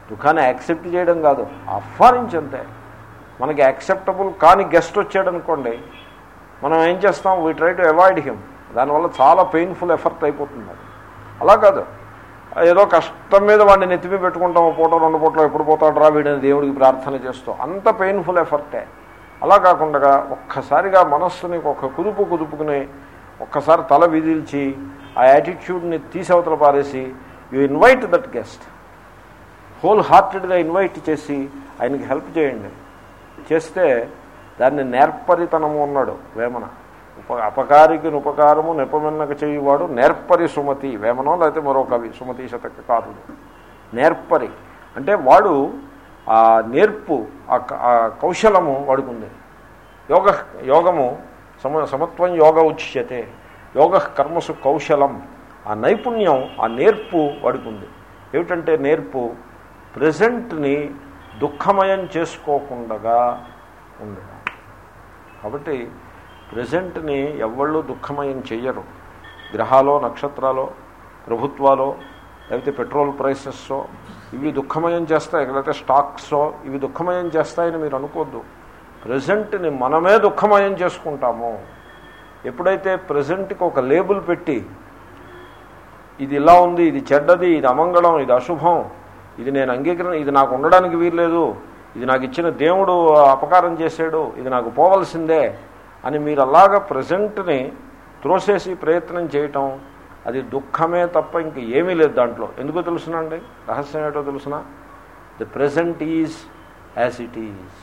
దుఃఖాన్ని యాక్సెప్ట్ చేయడం కాదు ఆహ్వానించంతే మనకి యాక్సెప్టబుల్ కాని గెస్ట్ వచ్చాడు అనుకోండి మనం ఏం చేస్తాం we try to avoid him దానివల్ల చాలా పెయిన్ఫుల్ ఎఫర్ట్ అయిపోతుంది అది అలా కాదు ఏదో కష్టం మీద వాడిని నెత్తిమి పెట్టుకుంటాం ఓ పూట రెండు పూటలో ఎప్పుడు పోతాడు రా వీడిని దేవుడికి ప్రార్థన చేస్తూ అంత పెయిన్ఫుల్ ఎఫర్టే అలా కాకుండా ఒక్కసారిగా మనస్సుని ఒక కుదుపు కుదుపుకుని ఒక్కసారి తల విదిల్చి ఆ యాటిట్యూడ్ని తీసవతల పారేసి యు ఇన్వైట్ దట్ గెస్ట్ హోల్ హార్టెడ్గా ఇన్వైట్ చేసి ఆయనకి హెల్ప్ చేయండి చేస్తే దాన్ని నేర్పరితనము ఉన్నాడు వేమన ఉప అపకారికి ఉపకారము నెపమెన్నక చేయువాడు నేర్పరి సుమతి వేమనో లేకపోతే మరో కవి సుమతి శతక కారుడు నేర్పరి అంటే వాడు ఆ నేర్పు ఆ క- ఆ కౌశలము వాడికి ఉంది యోగ యోగము సమ సమత్వం యోగ ఉచ్యతే యోగ కర్మసు కౌశలం ఆ నైపుణ్యం ఆ నేర్పు వాడికి ఉంది ఏమిటంటే నేర్పు ప్రజెంట్ని దుఃఖమయం చేసుకోకుండా ఉండడం కాబట్టి ప్రజెంట్ని ఎవళ్ళు దుఃఖమయం చెయ్యరు గ్రహాలో నక్షత్రాలో ప్రభుత్వాలో లేకపోతే పెట్రోల్ ప్రైసెస్సో ఇవి దుఃఖమయం చేస్తాయి లేకపోతే స్టాక్సో ఇవి దుఃఖమయం చేస్తాయని మీరు అనుకోవద్దు ప్రజెంట్ని మనమే దుఃఖమయం చేసుకుంటాము ఎప్పుడైతే ప్రజెంట్కి ఒక లేబుల్ పెట్టి ఇది ఇలా ఉంది ఇది చెడ్డది ఇది అమంగళం ఇది అశుభం ఇది నేను అంగీకరణ ఇది నాకు ఉండడానికి వీల్లేదు ఇది నాకు ఇచ్చిన దేవుడు అపకారం చేశాడు ఇది నాకు పోవలసిందే అని మీరు అలాగ ప్రజెంట్ని త్రోసేసి ప్రయత్నం చేయటం అది దుఃఖమే తప్ప ఇంక ఏమీ లేదు దాంట్లో ఎందుకో తెలుసునండి రహస్యం ఏంటో తెలుసునా the present is as it is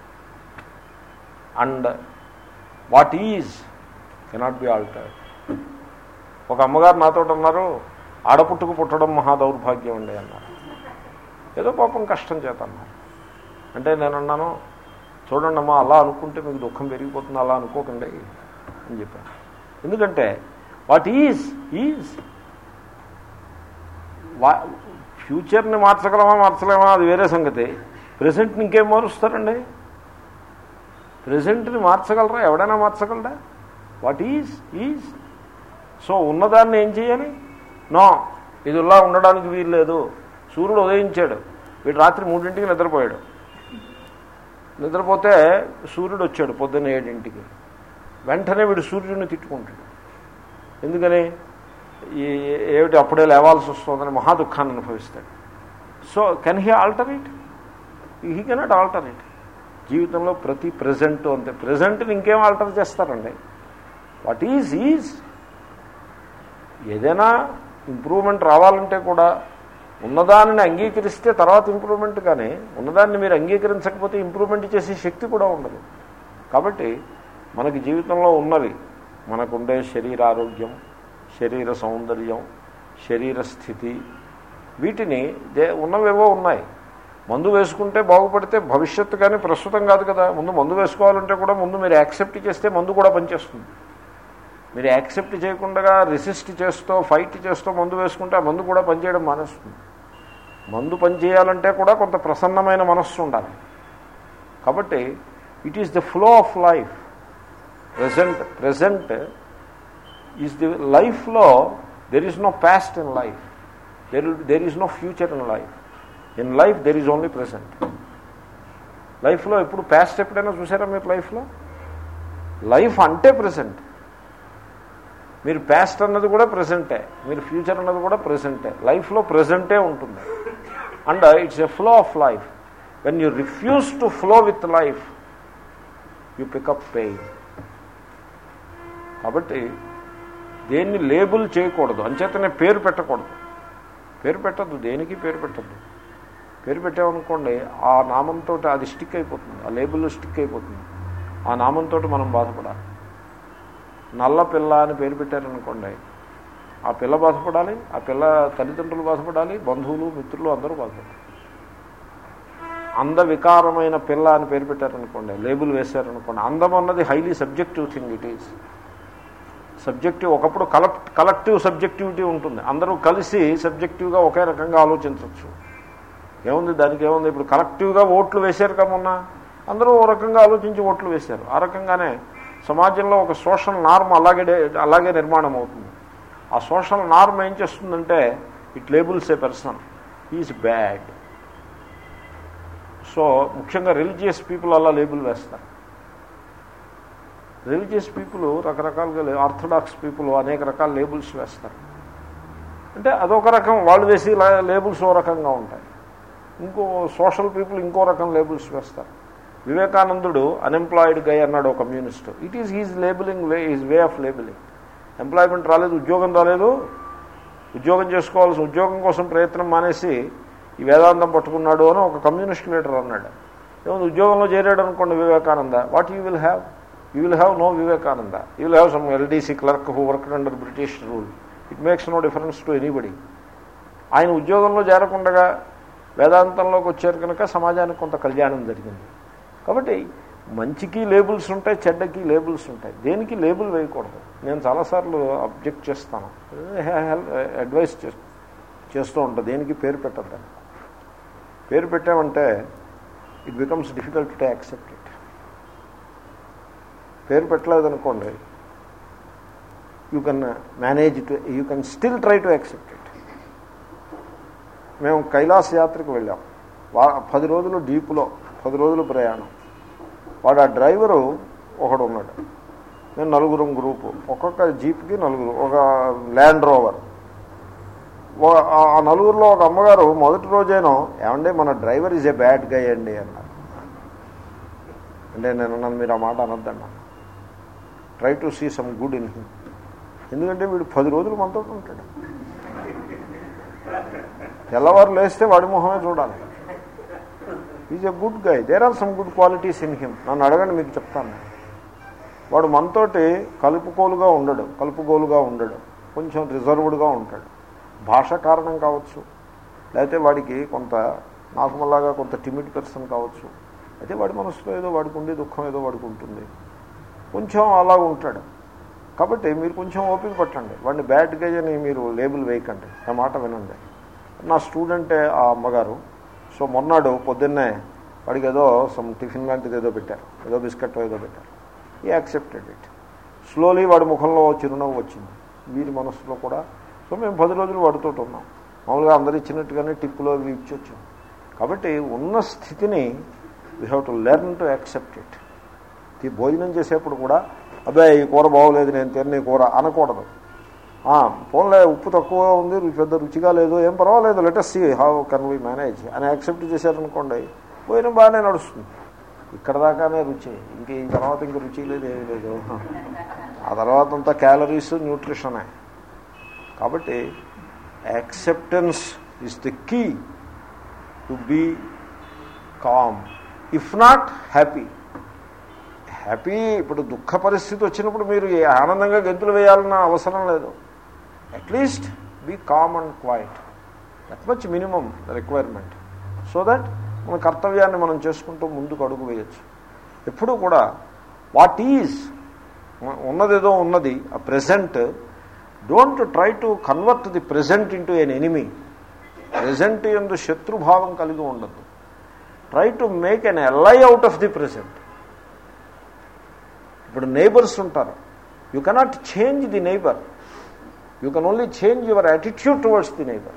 and what is cannot be altered ఒక అమ్మగారు నాతో అన్నారు ఆడపుట్టుకు పుట్టడం మహా దౌర్భాగ్యం అండి అన్నారు ఏదో పాపం కష్టం చేత అన్నారు అంటే నేను అన్నాను చూడండి అమ్మా అలా అనుకుంటే మీకు దుఃఖం పెరిగిపోతుంది అలా అనుకోకండి అని చెప్పాను ఎందుకంటే వాట్ ఈజ్ ఈజ్ వా ఫ్యూచర్ని మార్చగలమా మార్చలేమా అది వేరే సంగతి ప్రజెంట్ని ఇంకేం మారుస్తారండి ప్రజెంట్ని మార్చగలరా ఎవడైనా మార్చగలరా వాట్ ఈజ్ ఈజ్ సో ఉన్నదాన్ని ఏం చేయాలి నో ఇది ఇలా ఉండడానికి వీలు లేదు సూర్యుడు ఉదయించాడు వీడు రాత్రి మూడింటికి నిద్రపోయాడు నిద్రపోతే సూర్యుడు వచ్చాడు పొద్దున్న ఏడింటికి వెంటనే వీడు సూర్యుడిని తిట్టుకుంటాడు ఎందుకని ఈ ఏమిటి అప్పుడే లేవాల్సి వస్తుందని మహా దుఃఖాన్ని అనుభవిస్తాడు so can he alter it he cannot alter it జీవితంలో ప్రతి ప్రజెంట్ అంతే ప్రజెంట్ని ఇంకేం ఆల్టర్ చేస్తారండి వాట్ ఈజ్ ఈజ్ ఏదైనా ఇంప్రూవ్మెంట్ రావాలంటే కూడా ఉన్నదానిని అంగీకరిస్తే తర్వాత ఇంప్రూవ్మెంట్ కానీ ఉన్నదాన్ని మీరు అంగీకరించకపోతే ఇంప్రూవ్మెంట్ చేసే శక్తి కూడా ఉండదు కాబట్టి మనకి జీవితంలో ఉన్నవి మనకుండే శరీర ఆరోగ్యం శరీర సౌందర్యం శరీర స్థితి వీటిని దే ఉన్నవేవో ఉన్నాయి మందు వేసుకుంటే బాగుపడితే భవిష్యత్తు కానీ ప్రస్తుతం కాదు కదా ముందు మందు వేసుకోవాలంటే కూడా ముందు మీరు యాక్సెప్ట్ చేస్తే మందు కూడా పనిచేస్తుంది మీరు యాక్సెప్ట్ చేయకుండా రెసిస్ట్ చేస్తూ ఫైట్ చేస్తూ మందు వేసుకుంటే ఆ మందు కూడా పనిచేయడం మానేస్తుంది మందు పనిచేయాలంటే కూడా కొంత ప్రసన్నమైన మనస్సు ఉండాలి కాబట్టి it is the flow of life present present is the లైఫ్లో there is no past in life there there is no future in life in life there is only present లైఫ్లో ఎప్పుడు పాస్ట్ ఎప్పుడైనా చూసారా మీరు లైఫ్లో లైఫ్ అంటే present మీరు past అన్నది కూడా ప్రజెంటే మీరు ఫ్యూచర్ అన్నది కూడా ప్రజెంటే లైఫ్లో ప్రజెంటే ఉంటుంది and it's a flow of life when you refuse to flow with life you pick up pain కాబట్టి దేన్ని లేబుల్ చేయకూడదు అంచేతనే పేరు పెట్టకూడదు పేరు పెట్టద్దు దేనికి పేరు పెట్టద్దు పేరు పెట్టామనుకోండి ఆ నామంతో అది స్టిక్ అయిపోతుంది ఆ లేబుల్ స్టిక్ అయిపోతుంది ఆ నామంతో మనం బాధపడాలి నల్ల పిల్ల అని పేరు పెట్టారనుకోండి ఆ పిల్ల బాధపడాలి ఆ పిల్ల తల్లిదండ్రులు బాధపడాలి బంధువులు మిత్రులు అందరూ బాధపడాలి అంద వికారమైన పిల్ల అని పేరు పెట్టారనుకోండి లేబుల్ వేశారనుకోండి అందం అన్నది highly subjective thing it is subjective ఒకప్పుడు కలెక్ట్ కలెక్టివ్ సబ్జెక్టివిటీ ఉంటుంది అందరూ కలిసి సబ్జెక్టివ్గా ఒకే రకంగా ఆలోచించవచ్చు ఏముంది దానికి ఏముంది ఇప్పుడు కలెక్టివ్గా ఓట్లు వేశారు కమన్నా అందరూ ఓ రకంగా ఆలోచించి ఓట్లు వేశారు ఆ రకంగానే సమాజంలో ఒక సోషల్ నార్మ్ అలాగే అలాగే నిర్మాణం అవుతుంది ఆ సోషల్ నార్మ్ ఏం చేస్తుందంటే it labels a person is bad so ముఖ్యంగా రిలీజియస్ పీపుల్ అలా లేబుల్ వేస్తారు రిలీజియస్ పీపుల్ రకరకాలుగా ఆర్థడాక్స్ పీపుల్ అనేక రకాల లేబుల్స్ వేస్తారు అంటే అదొక రకం వాళ్ళు వేసి లేబుల్స్ ఓ రకంగా ఉంటాయి ఇంకో సోషల్ పీపుల్ ఇంకో రకం లేబుల్స్ వేస్తారు వివేకానందుడు అన్ఎంప్లాయిడ్ గై అన్నాడు ఒక communist it is he's labelling way is way of labelling employment రాలేదు ఉద్యోగం రాలేదు ఉద్యోగం చేసుకోవాల్సిన ఉద్యోగం కోసం ప్రయత్నం మానేసి ఈ వేదాంతం పట్టుకున్నాడు అని ఒక కమ్యూనిస్ట్ లీడర్ అన్నాడు ఏమైనా ఉద్యోగంలో చేరాడు అనుకోండి Vivekananda what you will have you will have no Vivekananda you will have some LDC clerk who work under British rule it makes no difference to anybody ఆయన ఉద్యోగంలో చేరకుండా వేదాంతంలోకి వచ్చారు కనుక సమాజానికి కొంత కళ్యాణం జరిగింది కాబట్టి మంచికి లేబుల్స్ ఉంటాయి చెడ్డకి లేబుల్స్ ఉంటాయి దేనికి లేబుల్ వేయకూడదు నేను చాలాసార్లు అబ్జెక్ట్ చేస్తాను అడ్వైస్ చేస్తూ ఉంటాను దేనికి పేరు పెట్టద్దని పేరు పెట్టామంటే it becomes difficult to accept it పేరు పెట్టలేదనుకోండి you can manage to you can still try to accept it మేము కైలాస యాత్రకు వెళ్ళాం వా పది రోజులు డీపులో పది రోజులు ప్రయాణం వాడు ఆ డ్రైవరు ఒకడు ఉన్నాడు నేను నలుగురం గ్రూపు ఒక్కొక్క జీప్కి నలుగురు ఒక ల్యాండ్ రోవర్ ఆ నలుగురిలో ఒక అమ్మగారు మొదటి రోజేనో ఏమంటే మన driver is a bad guy అండి అన్నారు అంటే నేను నన్ను మీరు ఆ మాట అనొద్దన్నా try to see some good in him ఎందుకంటే వీడు పది రోజులు మనతో ఉంటాడు తెల్లవారు లేస్తే వాడి మొహమే చూడాలి is a good guy there are some good qualities in him నన్ను అడగండి మీకు చెప్తాను వాడు మనతోటి కలుపుకోలుగా ఉండడు కలుపుకోలుగా ఉండడు కొంచెం రిజర్వ్డ్గా ఉంటాడు భాష కారణం కావచ్చు లేకపోతే వాడికి కొంత నాకుమల్లాగా కొంత టిమిడ్ పర్సన్ కావచ్చు అయితే వాడి మనసులో ఏదో వాడికి ఉండే దుఃఖం ఏదో వాడికి ఉంటుంది కొంచెం అలా ఉంటాడు కాబట్టి మీరు కొంచెం ఓపిక పట్టండి వాడిని బ్యాడ్ గై అని మీరు లేబుల్ వేయకండి ఆ మాట వినండి నా స్టూడెంటే ఆ అమ్మగారు సో మొన్నాడు పొద్దున్నే వాడికి ఏదో సమ్ టిఫిన్ లాంటిది ఏదో పెట్టారు ఏదో బిస్కెట్ ఏదో పెట్టారు ఈ యాక్సెప్టెడ్ ఇట్ స్లోలీ వాడి ముఖంలో చిరునవ్వు వచ్చింది వీరి మనసులో కూడా సో మేము పది రోజులు వాడితో ఉన్నాం మామూలుగా అందరు ఇచ్చినట్టుగానే టిప్పులో అవి ఇచ్చొచ్చు కాబట్టి ఉన్న స్థితిని we have to learn to accept it ఈ భోజనం చేసేప్పుడు కూడా అబ్బాయి ఈ కూర బాగోలేదు నేను తిన్న ఈ కూర అనకూడదు ఫోన్లే ఉప్పు తక్కువ ఉంది పెద్ద రుచిగా లేదు ఏం పర్వాలేదు let us see how can we manage అని యాక్సెప్ట్ చేశారనుకోండి పోయిన బాగానే నడుస్తుంది ఇక్కడ దాకానే రుచి ఇంక ఈ తర్వాత ఇంక రుచి లేదు ఏమీ లేదు ఆ తర్వాత అంతా క్యాలరీస్ న్యూట్రిషనే కాబట్టి acceptance is the key to be calm if not happy happy ఇప్పుడు దుఃఖ పరిస్థితి వచ్చినప్పుడు మీరు ఆనందంగా గెంతులు వేయాలన్న అవసరం లేదు at least be calm and quiet that much minimum requirement so that మన కర్తవ్యాన్ని మనం చేసుకుంటూ ముందుకు అడుగు వేయచ్చు ఎప్పుడూ కూడా వాట్ ఈజ్ ఉన్నదేదో ఉన్నది ఆ present don't try to convert the present into an enemy present ఎందు శత్రుభావం కలిగి ఉండద్దు try to make an ally out of the present ఇప్పుడు నైబర్స్ ఉంటారు you cannot change the neighbour you can only change your attitude towards the neighbour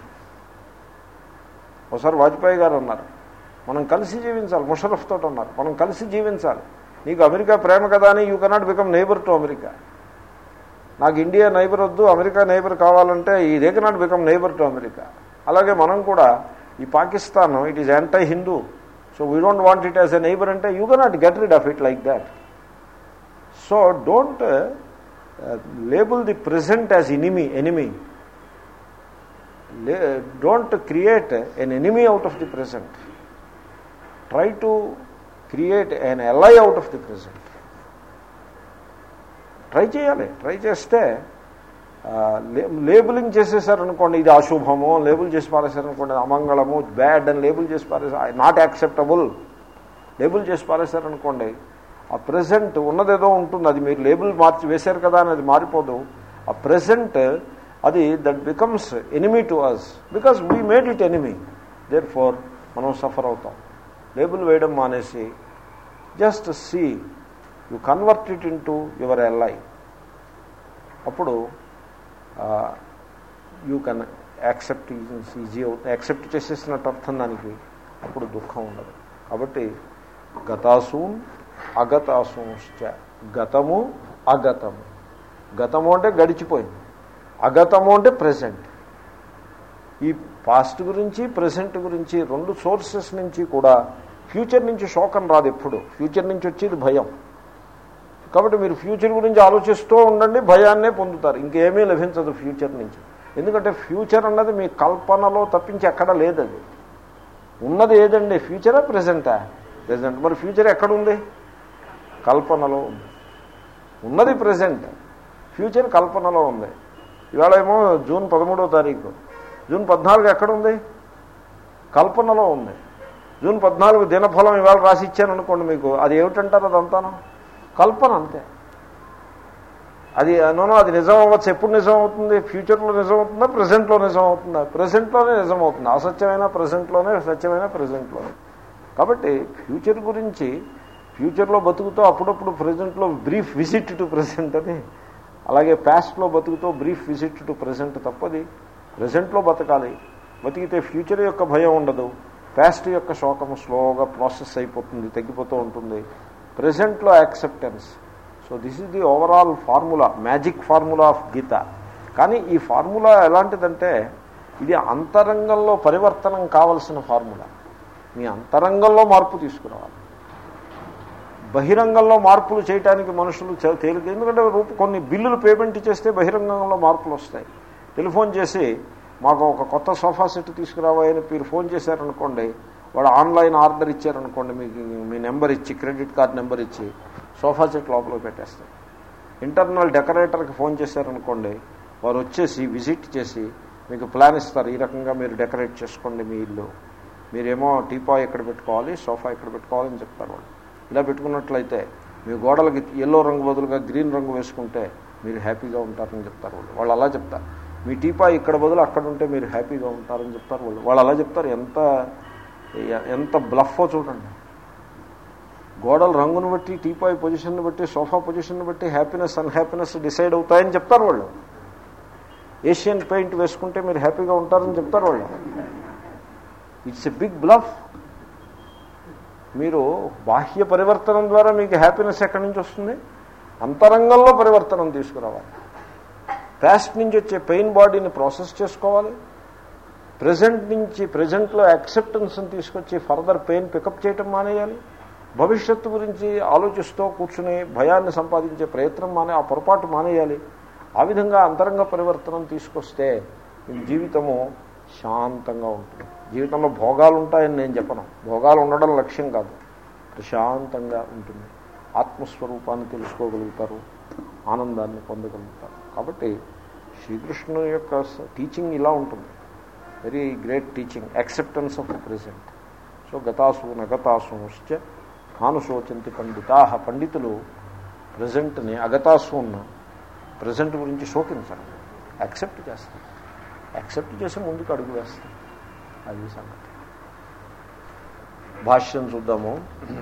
ఒకసారి వాజ్పేయి గారు అన్నారు మనం కలిసి జీవించాలి ముషరఫ్ తోటి ఉన్నారు మనం కలిసి జీవించాలి నీకు అమెరికా ప్రేమ కదా అని you cannot become neighbour to America నాకు ఇండియా నైబర్ వద్దు అమెరికా నైబర్ కావాలంటే ఈ they cannot become neighbour to America అలాగే మనం కూడా ఈ Pakistan it is anti Hindu so we don't want it as a neighbour అంటే you cannot get rid of it like that so don't label the present as enemy enemy don't create an enemy out of the present try to create N ally out of the present try చేయాలి try చేస్తే labelling చేసేసారనుకోండి ఇది అశుభము label చేసి పారేశారనుకోండి అమంగళము bad అని label చేసి పారేసారు not acceptable label చేసి పారేశారనుకోండి ఆ ప్రజెంట్ ఉన్నదేదో ఉంటుంది అది మీరు లేబుల్ మార్చి వేశారు కదా అని అది మారిపోదు ఆ ప్రజెంట్ అది that becomes enemy to us because we made it enemy therefore మనం సఫర్ అవుతాం లేబుల్ వేయడం మానేసి just see you convert it into your ally అప్పుడు యూ కెన్ యాక్సెప్ట్ ఈజీ అవుతుంది యాక్సెప్ట్ చేసేసినట్టు అర్థం దానికి అప్పుడు దుఃఖం ఉండదు కాబట్టి గతాసూన్ అగతాసూంశ్చ గతము అగతము గతము అంటే గడిచిపోయింది అగతము అంటే ప్రజెంట్ ఈ పాస్ట్ గురించి ప్రజెంట్ గురించి రెండు సోర్సెస్ నుంచి కూడా ఫ్యూచర్ నుంచి శోకం రాదు ఎప్పుడు ఫ్యూచర్ నుంచి వచ్చేది భయం కాబట్టి మీరు ఫ్యూచర్ గురించి ఆలోచిస్తూ ఉండండి భయాన్నే పొందుతారు ఇంకేమీ లభించదు ఫ్యూచర్ నుంచి ఎందుకంటే ఫ్యూచర్ అన్నది మీ కల్పనలో తప్పించి ఎక్కడ లేదది ఉన్నది ఏదండి ఫ్యూచరా ప్రజెంటా ప్రజెంట్ మరి ఫ్యూచర్ ఎక్కడుంది కల్పనలో ఉంది ఉన్నది ప్రజెంట్ ఫ్యూచర్ కల్పనలో ఉంది ఇవాళ ఏమో జూన్ పదమూడవ తారీఖు జూన్ పద్నాలుగు ఎక్కడుంది కల్పనలో ఉంది జూన్ పద్నాలుగు దినఫలం ఇవాళ రాసి ఇచ్చాననుకోండి మీకు అది ఏమిటంటారు అదంతాను కల్పన అంతే అది నోనో అది నిజం అవ్వచ్చు ఎప్పుడు నిజం అవుతుంది ఫ్యూచర్లో నిజం అవుతుందా ప్రజెంట్లో నిజం అవుతుందా ప్రజెంట్లోనే నిజం అవుతుంది అసత్యమైన ప్రజెంట్లోనే సత్యమైన ప్రజెంట్లోనే కాబట్టి ఫ్యూచర్ గురించి ఫ్యూచర్లో బతుకుతూ అప్పుడప్పుడు ప్రజెంట్లో బ్రీఫ్ విజిట్ టు ప్రజెంట్ అని అలాగే పాస్ట్లో బతుకుతూ బ్రీఫ్ విజిట్ టు ప్రజెంట్ తప్పది ప్రజెంట్లో బతకాలి బతికితే ఫ్యూచర్ యొక్క భయం ఉండదు పాస్ట్ యొక్క శోకము స్లోగా ప్రాసెస్ అయిపోతుంది తగ్గిపోతూ ఉంటుంది ప్రజెంట్లో acceptance so this is the overall formula magic formula of Gita కానీ ఈ ఫార్ములా ఎలాంటిదంటే ఇది అంతరంగంలో పరివర్తనం కావలసిన ఫార్ములా మీ అంతరంగంలో మార్పు తీసుకురావాలి బహిరంగంలో మార్పులు చేయడానికి మనుషులు చ- తేలిక ఎందుకంటే రూప కొన్ని బిల్లులు పేమెంట్ చేస్తే బహిరంగంలో మార్పులు వస్తాయి టెలిఫోన్ చేసి మాకు ఒక కొత్త సోఫా సెట్ తీసుకురావాలని మీరు ఫోన్ చేశారనుకోండి వాడు ఆన్లైన్ ఆర్డర్ ఇచ్చారనుకోండి మీకు మీ నెంబర్ ఇచ్చి క్రెడిట్ కార్డ్ నెంబర్ ఇచ్చి సోఫా సెట్ లోపల పెట్టేస్తారు ఇంటర్నల్ డెకరేటర్కి ఫోన్ చేశారనుకోండి వారు వచ్చేసి విజిట్ చేసి మీకు ప్లాన్ ఇస్తారు ఈ రకంగా మీరు డెకరేట్ చేసుకోండి మీ ఇల్లు మీరేమో టీపా ఎక్కడ పెట్టుకోవాలి సోఫా ఎక్కడ పెట్టుకోవాలని చెప్తారు వాళ్ళు ఇలా పెట్టుకున్నట్లయితే మీ గోడలకి ఎల్లో రంగు బదులుగా గ్రీన్ రంగు వేసుకుంటే మీరు హ్యాపీగా ఉంటారని చెప్తారు వాళ్ళు వాళ్ళు అలా చెప్తారు మీ టీపా ఇక్కడ బదులు అక్కడ ఉంటే మీరు హ్యాపీగా ఉంటారని చెప్తారు వాళ్ళు వాళ్ళు అలా చెప్తారు ఎంత ఎంత బ్లఫో చూడండి గోడల రంగును బట్టి టీపాయ్ పొజిషన్ బట్టి సోఫా పొజిషన్ బట్టి హ్యాపీనెస్ అన్హ్యాపీనెస్ డిసైడ్ అవుతాయని చెప్తారు వాళ్ళు ఏషియన్ పెయింట్ వేసుకుంటే మీరు హ్యాపీగా ఉంటారని చెప్తారు వాళ్ళు ఇట్స్ ఎ బిగ్ బ్లఫ్ మీరు బాహ్య పరివర్తనం ద్వారా మీకు హ్యాపీనెస్ ఎక్కడి నుంచి వస్తుంది అంతరంగంలో పరివర్తనం తీసుకురావాలి పాస్ట్ నుంచి వచ్చే పెయిన్ బాడీని ప్రాసెస్ చేసుకోవాలి ప్రజెంట్ నుంచి ప్రజెంట్లో యాక్సెప్టెన్స్ని తీసుకొచ్చి ఫర్దర్ పెయిన్ పికప్ చేయటం మానేయాలి భవిష్యత్తు గురించి ఆలోచిస్తూ కూర్చుని భయాన్ని సంపాదించే ప్రయత్నం మానే ఆ పొరపాటు మానేయాలి ఆ విధంగా అంతరంగ పరివర్తనం తీసుకొస్తే మీ జీవితము శాంతంగా ఉంటుంది జీవితంలో భోగాలు ఉంటాయని నేను చెప్పను భోగాలు ఉండడం లక్ష్యం కాదు ప్రశాంతంగా ఉంటుంది ఆత్మస్వరూపాన్ని తెలుసుకోగలుగుతారు ఆనందాన్ని పొందగలుగుతారు కాబట్టి శ్రీకృష్ణుని యొక్క టీచింగ్ ఇలా ఉంటుంది very great teaching acceptance of the present so గతాసు నగతాసుశ్చ కానుశోచంతి పండితా పండితులు ప్రజెంట్ని అగతాసు ఉన్న ప్రజెంట్ గురించి శోకించరు యాక్సెప్ట్ చేస్తారు యాక్సెప్ట్ చేసి ముందుకు అడుగు వేస్తారు అది సంగతి భాష్యం చూద్దాము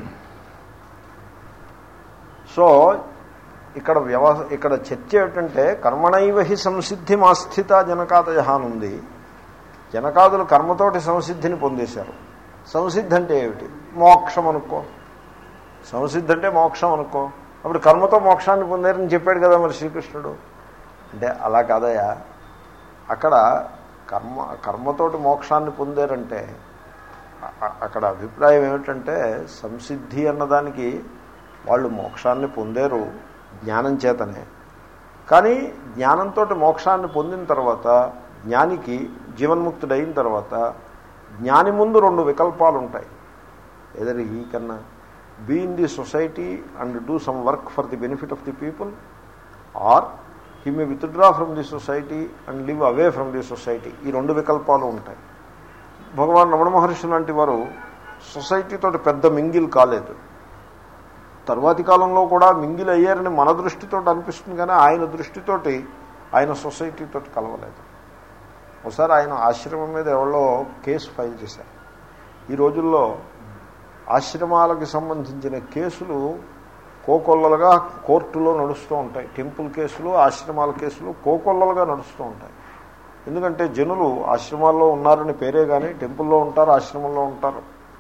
సో ఇక్కడ వ్యవ ఇక్కడ చర్చ ఏమిటంటే కర్మణైవ హి సంసిద్ధి మాస్థిత జనకాదయ ఉంది జనకాదులు కర్మతోటి సంసిద్ధిని పొందేశారు సంసిద్ధి అంటే ఏమిటి మోక్షం అనుకో సంసిద్ధి అంటే మోక్షం అనుకో అప్పుడు కర్మతో మోక్షాన్ని పొందారని చెప్పాడు కదా మరి శ్రీకృష్ణుడు అంటే అలా కాదయా అక్కడ కర్మ కర్మతోటి మోక్షాన్ని పొందారంటే అ- అక్కడ అభిప్రాయం ఏమిటంటే సంసిద్ధి అన్నదానికి వాళ్ళు మోక్షాన్ని పొందారు జ్ఞానం చేతనే కానీ జ్ఞానంతో మోక్షాన్ని పొందిన తర్వాత జ్ఞానికి జీవన్ముక్తుడైన తర్వాత జ్ఞాని ముందు రెండు వికల్పాలు ఉంటాయి either he can be in the society and do some work for the benefit of the people or he may withdraw from the society and live away from the society ఈ రెండు వికల్పాలు ఉంటాయి భగవాన్ రమణ మహర్షి లాంటి వారు సొసైటీతో పెద్ద మింగిల్ కాలేదు తర్వాతి కాలంలో కూడా మింగిల్ అయ్యారని మన దృష్టితో అనిపిస్తుంది కానీ ఆయన దృష్టితోటి ఆయన సొసైటీతో కలవలేదు ఒకసారి ఆయన ఆశ్రమం మీద ఎవరో కేసు ఫైల్ చేశారు ఈ రోజుల్లో ఆశ్రమాలకు సంబంధించిన కేసులు కోకొల్లలుగా కోర్టులో నడుస్తూ ఉంటాయి టెంపుల్ కేసులు ఆశ్రమాల కేసులు కోకొల్లలుగా నడుస్తూ ఉంటాయి ఎందుకంటే జనులు ఆశ్రమాల్లో ఉన్నారని పేరే కానీ టెంపుల్లో ఉంటారు ఆశ్రమంలో ఉంటారు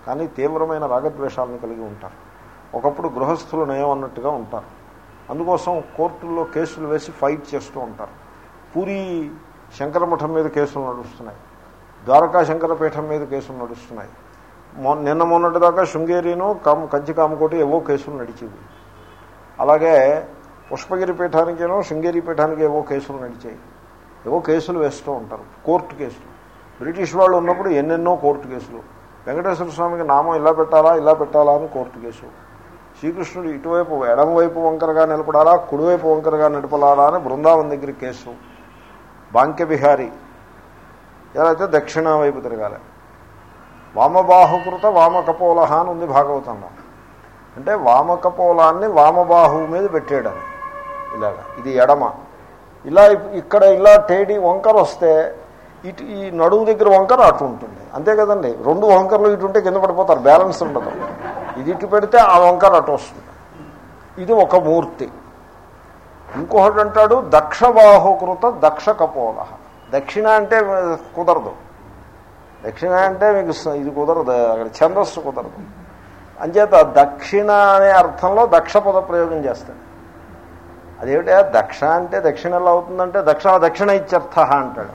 కానీ తీవ్రమైన రాగద్వేషాలను కలిగి ఉంటారు ఒకప్పుడు గృహస్థులు నయం అన్నట్టుగా ఉంటారు అందుకోసం కోర్టుల్లో కేసులు వేసి ఫైట్ చేస్తూ ఉంటారు పూరి శంకరమఠం మీద కేసులు నడుస్తున్నాయి ద్వారకా శంకరపీఠం మీద కేసులు నడుస్తున్నాయి మొ నిన్న మొన్నటిదాకా శృంగేరిను కామ్ కంచి కామకోటి ఏవో కేసులు నడిచేవి అలాగే పుష్పగిరి పీఠానికేనో శృంగేరి పీఠానికి ఏవో కేసులు నడిచాయి ఏవో కేసులు వేస్తూ ఉంటారు కోర్టు కేసులు బ్రిటిష్ వాళ్ళు ఉన్నప్పుడు ఎన్నెన్నో కోర్టు కేసులు వెంకటేశ్వర స్వామికి నామం ఇలా పెట్టాలా ఇలా పెట్టాలా అని కోర్టు కేసు శ్రీకృష్ణుడు ఇటువైపు ఎడమవైపు వంకరగా నిలబడాలా కుడివైపు వంకరగా నడపలాలా అని బృందావన్ దగ్గర కేసు బాంకె బిహారీ ఎలా అయితే దక్షిణ వైపు తిరగాలి వామబాహుకృత వామకపోలహ అని ఉంది భాగవతంలో అంటే వామకపోలాన్ని వామబాహువు మీద పెట్టేయడం ఇలాగా ఇది ఎడమ ఇలా ఇప్- ఇక్కడ ఇలా టేడి వంకర వస్తే ఇటు ఈ నడుము దగ్గర వంకర అటు ఉంటుంది అంతే కదండి రెండు వంకరలు ఇటు ఉంటే కింద పడిపోతారు బ్యాలెన్స్ ఉండదు ఇది ఇటు పెడితే ఆ వంకర అటు వస్తుంది ఇది ఒక మూర్తి ఇంకొకటి అంటాడు దక్షబాహుకృత దక్ష కపోల దక్షిణ అంటే కుదరదు దక్షిణ అంటే మీకు స- ఇది కుదరదు అక్కడ ఛందస్సు కుదరదు అంచేత దక్షిణ అనే అర్థంలో దక్ష పద ప్రయోగం చేస్తాడు అదేమిటా దక్ష అంటే దక్షిణ ఎలా అవుతుందంటే దక్ష దక్షిణ ఇత్యర్థ అంటాడు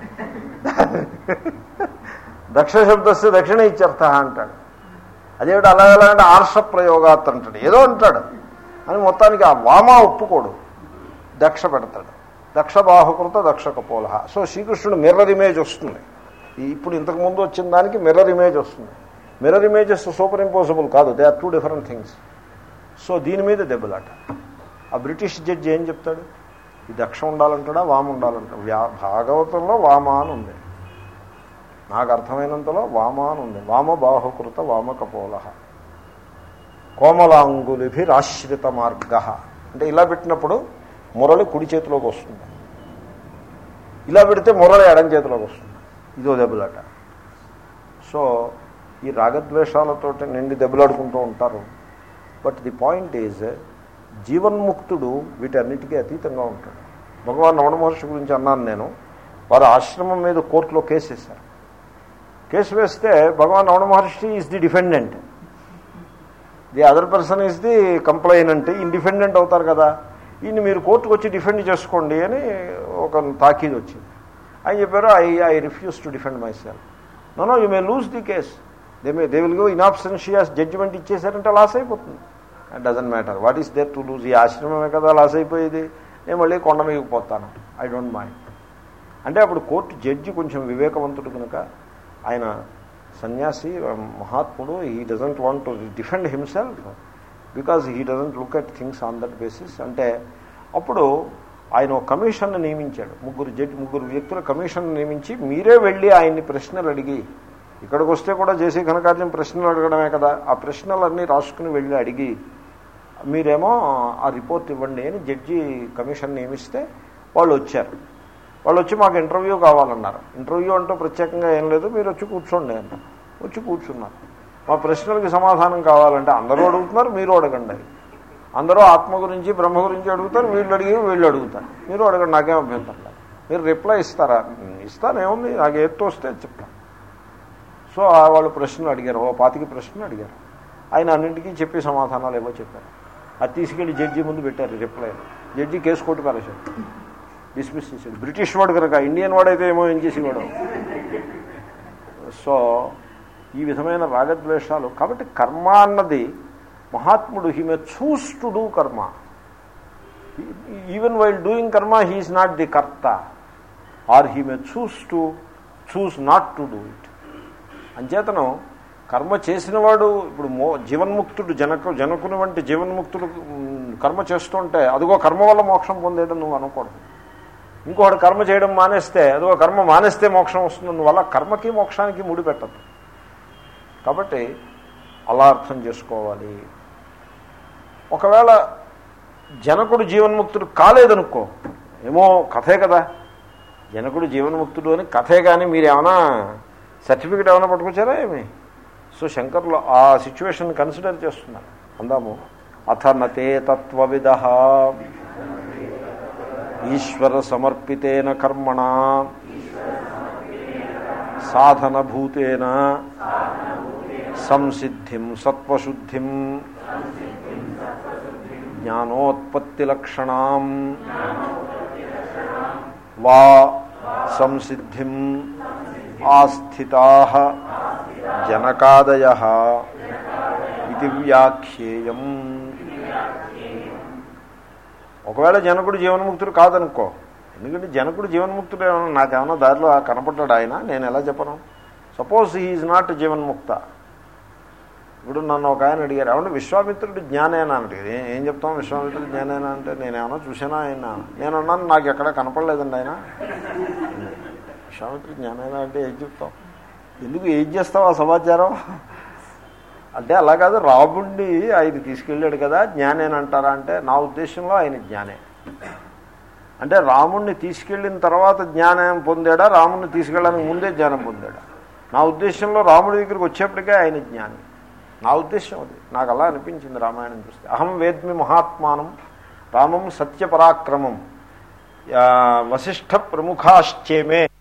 దక్ష శబ్దస్య దక్షిణ ఇత్యర్థ అంటాడు అదేమిటి అలా ఎలా అంటే ఆర్ష ప్రయోగాత్ అంటాడు ఏదో అంటాడు అని మొత్తానికి ఆ వామ ఒప్పుకోడు దక్ష పెడతాడు దక్ష బాహుకృత దక్ష కపోల సో శ్రీకృష్ణుడు మిర్రర్ ఇమేజ్ వస్తుంది ఈ ఇప్పుడు ఇంతకు ముందు వచ్చిన దానికి మిర్రర్ ఇమేజ్ వస్తుంది మిర్రర్ ఇమేజెస్ సూపర్ ఇంపాసిబుల్ కాదు they are two different things so దీని మీద దెబ్బలాట ఆ బ్రిటిష్ జడ్జి ఏం చెప్తాడు ఈ దక్ష ఉండాలంటాడా వామ ఉండాలంటాడు వ్యా భాగవతంలో వామ అని ఉంది నాకు అర్థమైనంతలో వామ అని ఉంది వామ బాహుకృత వామ కపోల కోమలాంగులిభిరాశ్రిత మార్గ అంటే ఇలా పెట్టినప్పుడు మురళి కుడి చేతిలోకి వస్తుంది ఇలా పెడితే మురళి ఎడం చేతిలోకి వస్తుంది ఇదో దెబ్బలాట సో ఈ రాగద్వేషాలతో నిండి దెబ్బలాడుకుంటూ ఉంటారు బట్ ది పాయింట్ ఈజ్ జీవన్ముక్తుడు వీటన్నిటికీ అతీతంగా ఉంటాడు భగవాన్ రమణ మహర్షి గురించి అన్నాను నేను వారు ఆశ్రమం మీద కోర్టులో కేసు వేశారు కేసు వేస్తే Bhagavan Ramana Maharshi is the defendant the other person is the complainant independent అవుతారు కదా ఈయన మీరు కోర్టుకు వచ్చి డిఫెండ్ చేసుకోండి అని ఒక తాకీదు వచ్చింది ఆయన చెప్పారు I I refuse to defend myself no no you may lose the case they may they will go in absentia judgment ఇచ్చేసారంటే లాస్ అయిపోతుంది it doesn't matter what is there to lose ఈ ఆశ్రమమే కదా లాస్ అయిపోయేది నేను మళ్ళీ కొండ మీదకి పోతాను ఐ డోంట్ మైండ్ అంటే అప్పుడు కోర్టు జడ్జి కొంచెం వివేకవంతుడు కనుక ఆయన సన్యాసి మహాత్ముడు he doesn't want to defend himself because he doesn't look at things on that basis అంటే అప్పుడు ఆయన ఒక కమిషన్ను నియమించాడు ముగ్గురు జడ్జి ముగ్గురు వ్యక్తుల కమిషన్ నియమించి మీరే వెళ్ళి ఆయన్ని ప్రశ్నలు అడిగి ఇక్కడికి వస్తే కూడా చేసే ఘనకార్యం ప్రశ్నలు అడగడమే కదా ఆ ప్రశ్నలన్నీ రాసుకుని వెళ్ళి అడిగి మీరేమో ఆ రిపోర్ట్ ఇవ్వండి అని జడ్జి కమిషన్ నియమిస్తే వాళ్ళు వచ్చారు వాళ్ళు వచ్చి మాకు ఇంటర్వ్యూ కావాలన్నారు ఇంటర్వ్యూ అంటూ ప్రత్యేకంగా ఏం లేదు మీరు వచ్చి కూర్చోండి అంట వచ్చి కూర్చున్నారు మా ప్రశ్నలకి సమాధానం కావాలంటే అందరూ అడుగుతున్నారు మీరు అడగండి అందరూ ఆత్మ గురించి బ్రహ్మ గురించి అడుగుతారు వీళ్ళు అడిగి వీళ్ళు అడుగుతారు మీరు అడగండి నాకేం అభ్యంతరం లేదు మీరు రిప్లై ఇస్తారా ఇస్తాను ఏముంది నాకు ఎత్తు వస్తే చెప్తాను సో ఆ వాళ్ళు ప్రశ్నలు అడిగారు ఓ పాతికి ప్రశ్నలు అడిగారు ఆయన అన్నింటికీ చెప్పి సమాధానాలు ఏవో చెప్పారు అది తీసుకెళ్లి జడ్జి ముందు పెట్టారు రిప్లై జడ్జి కేసు కొట్టు పారేశాడు డిస్మిస్ చేశాడు బ్రిటిష్ వాడు కనుక ఇండియన్ వాడైతే ఏమో ఏం చేసేవాడు సో ఈ విధమైన రాగద్వేషాలు కాబట్టి కర్మ అన్నది మహాత్ముడు he may choose to do karma even while doing karma he is not the karta or he may choose to choose not to do it అంచేతను కర్మ చేసినవాడు ఇప్పుడు మో జీవన్ముక్తుడు జనకు జనకుని వంటి జీవన్ముక్తుడు మ్, కర్మ చేస్తుంటే అదిగో కర్మ వల్ల మోక్షం పొందేయడం నువ్వు అనకూడదు ఇంకొకటి కర్మ చేయడం మానేస్తే అదిగో కర్మ మానేస్తే మోక్షం వస్తుంది నువ్వు కర్మకి మోక్షానికి ముడిపెట్టదు కాబట్టి అలా అర్థం చేసుకోవాలి ఒకవేళ జనకుడు జీవన్ముక్తుడు కాలేదనుకో ఏమో కథే కదా జనకుడు జీవన్ముక్తుడు అని కథే కానీ మీరు ఏమైనా సర్టిఫికెట్ ఏమైనా పట్టుకొచ్చారా ఏమి సో శంకర్లు ఆ సిచ్యువేషన్ కన్సిడర్ చేస్తున్నారు అందాము అథనతే తత్వవిద ఈశ్వర సమర్పితేన కర్మణ సాధనభూతేన సంసిద్ధిం సత్వశుద్ధిం జ్ఞానోత్పత్తిలక్షణాం వా సంసిద్ధిం ఆస్థితా జనకాదయ ఇది వ్యాఖ్యేయం ఒకవేళ జనకుడు జీవన్ముక్తుడు కాదనుకో ఎందుకంటే జనకుడు జీవన్ముక్తుడు ఏమన్నా నాకేమన్నా దారిలో కనపడ్డాడు ఆయన నేను ఎలా చెప్పను సపోజ్ హీఈ్ నాట్ జీవన్ముక్త ఇప్పుడు నన్ను ఒక ఆయన అడిగారు ఏమంటే విశ్వామిత్రుడు జ్ఞానేనా అని అడిగారు "ఏ- ఏం చెప్తాం విశ్వామిత్రుడు జ్ఞానేనా అంటే నేనేమన్నా చూసానా ఆయన నేను అన్నాను నాకు ఎక్కడ కనపడలేదండి ఆయన విశ్వామిత్రుడు జ్ఞానేనా అంటే ఏం చెప్తాం ఎందుకు ఏం చేస్తావు ఆ సమాచారం అంటే అలా కాదు రాముడిని ఆయన తీసుకెళ్ళాడు కదా జ్ఞానేనంటారా అంటే నా ఉద్దేశంలో ఆయన జ్ఞానే అంటే రాముణ్ణి తీసుకెళ్ళిన తర్వాత జ్ఞానం పొందాడా రాముణ్ణి తీసుకెళ్ళడానికి ముందే జ్ఞానం పొందాడా నా ఉద్దేశంలో రాముడి దగ్గరికి వచ్చేప్పటికే ఆయన జ్ఞాని నా ఉద్దేశం అది నాకు అలా అనిపించింది రామాయణం చూస్తే అహం వేద్మి మహాత్మానం రామం సత్యపరాక్రమం ఆ, వశిష్ఠ ప్రముఖాశ్చేమే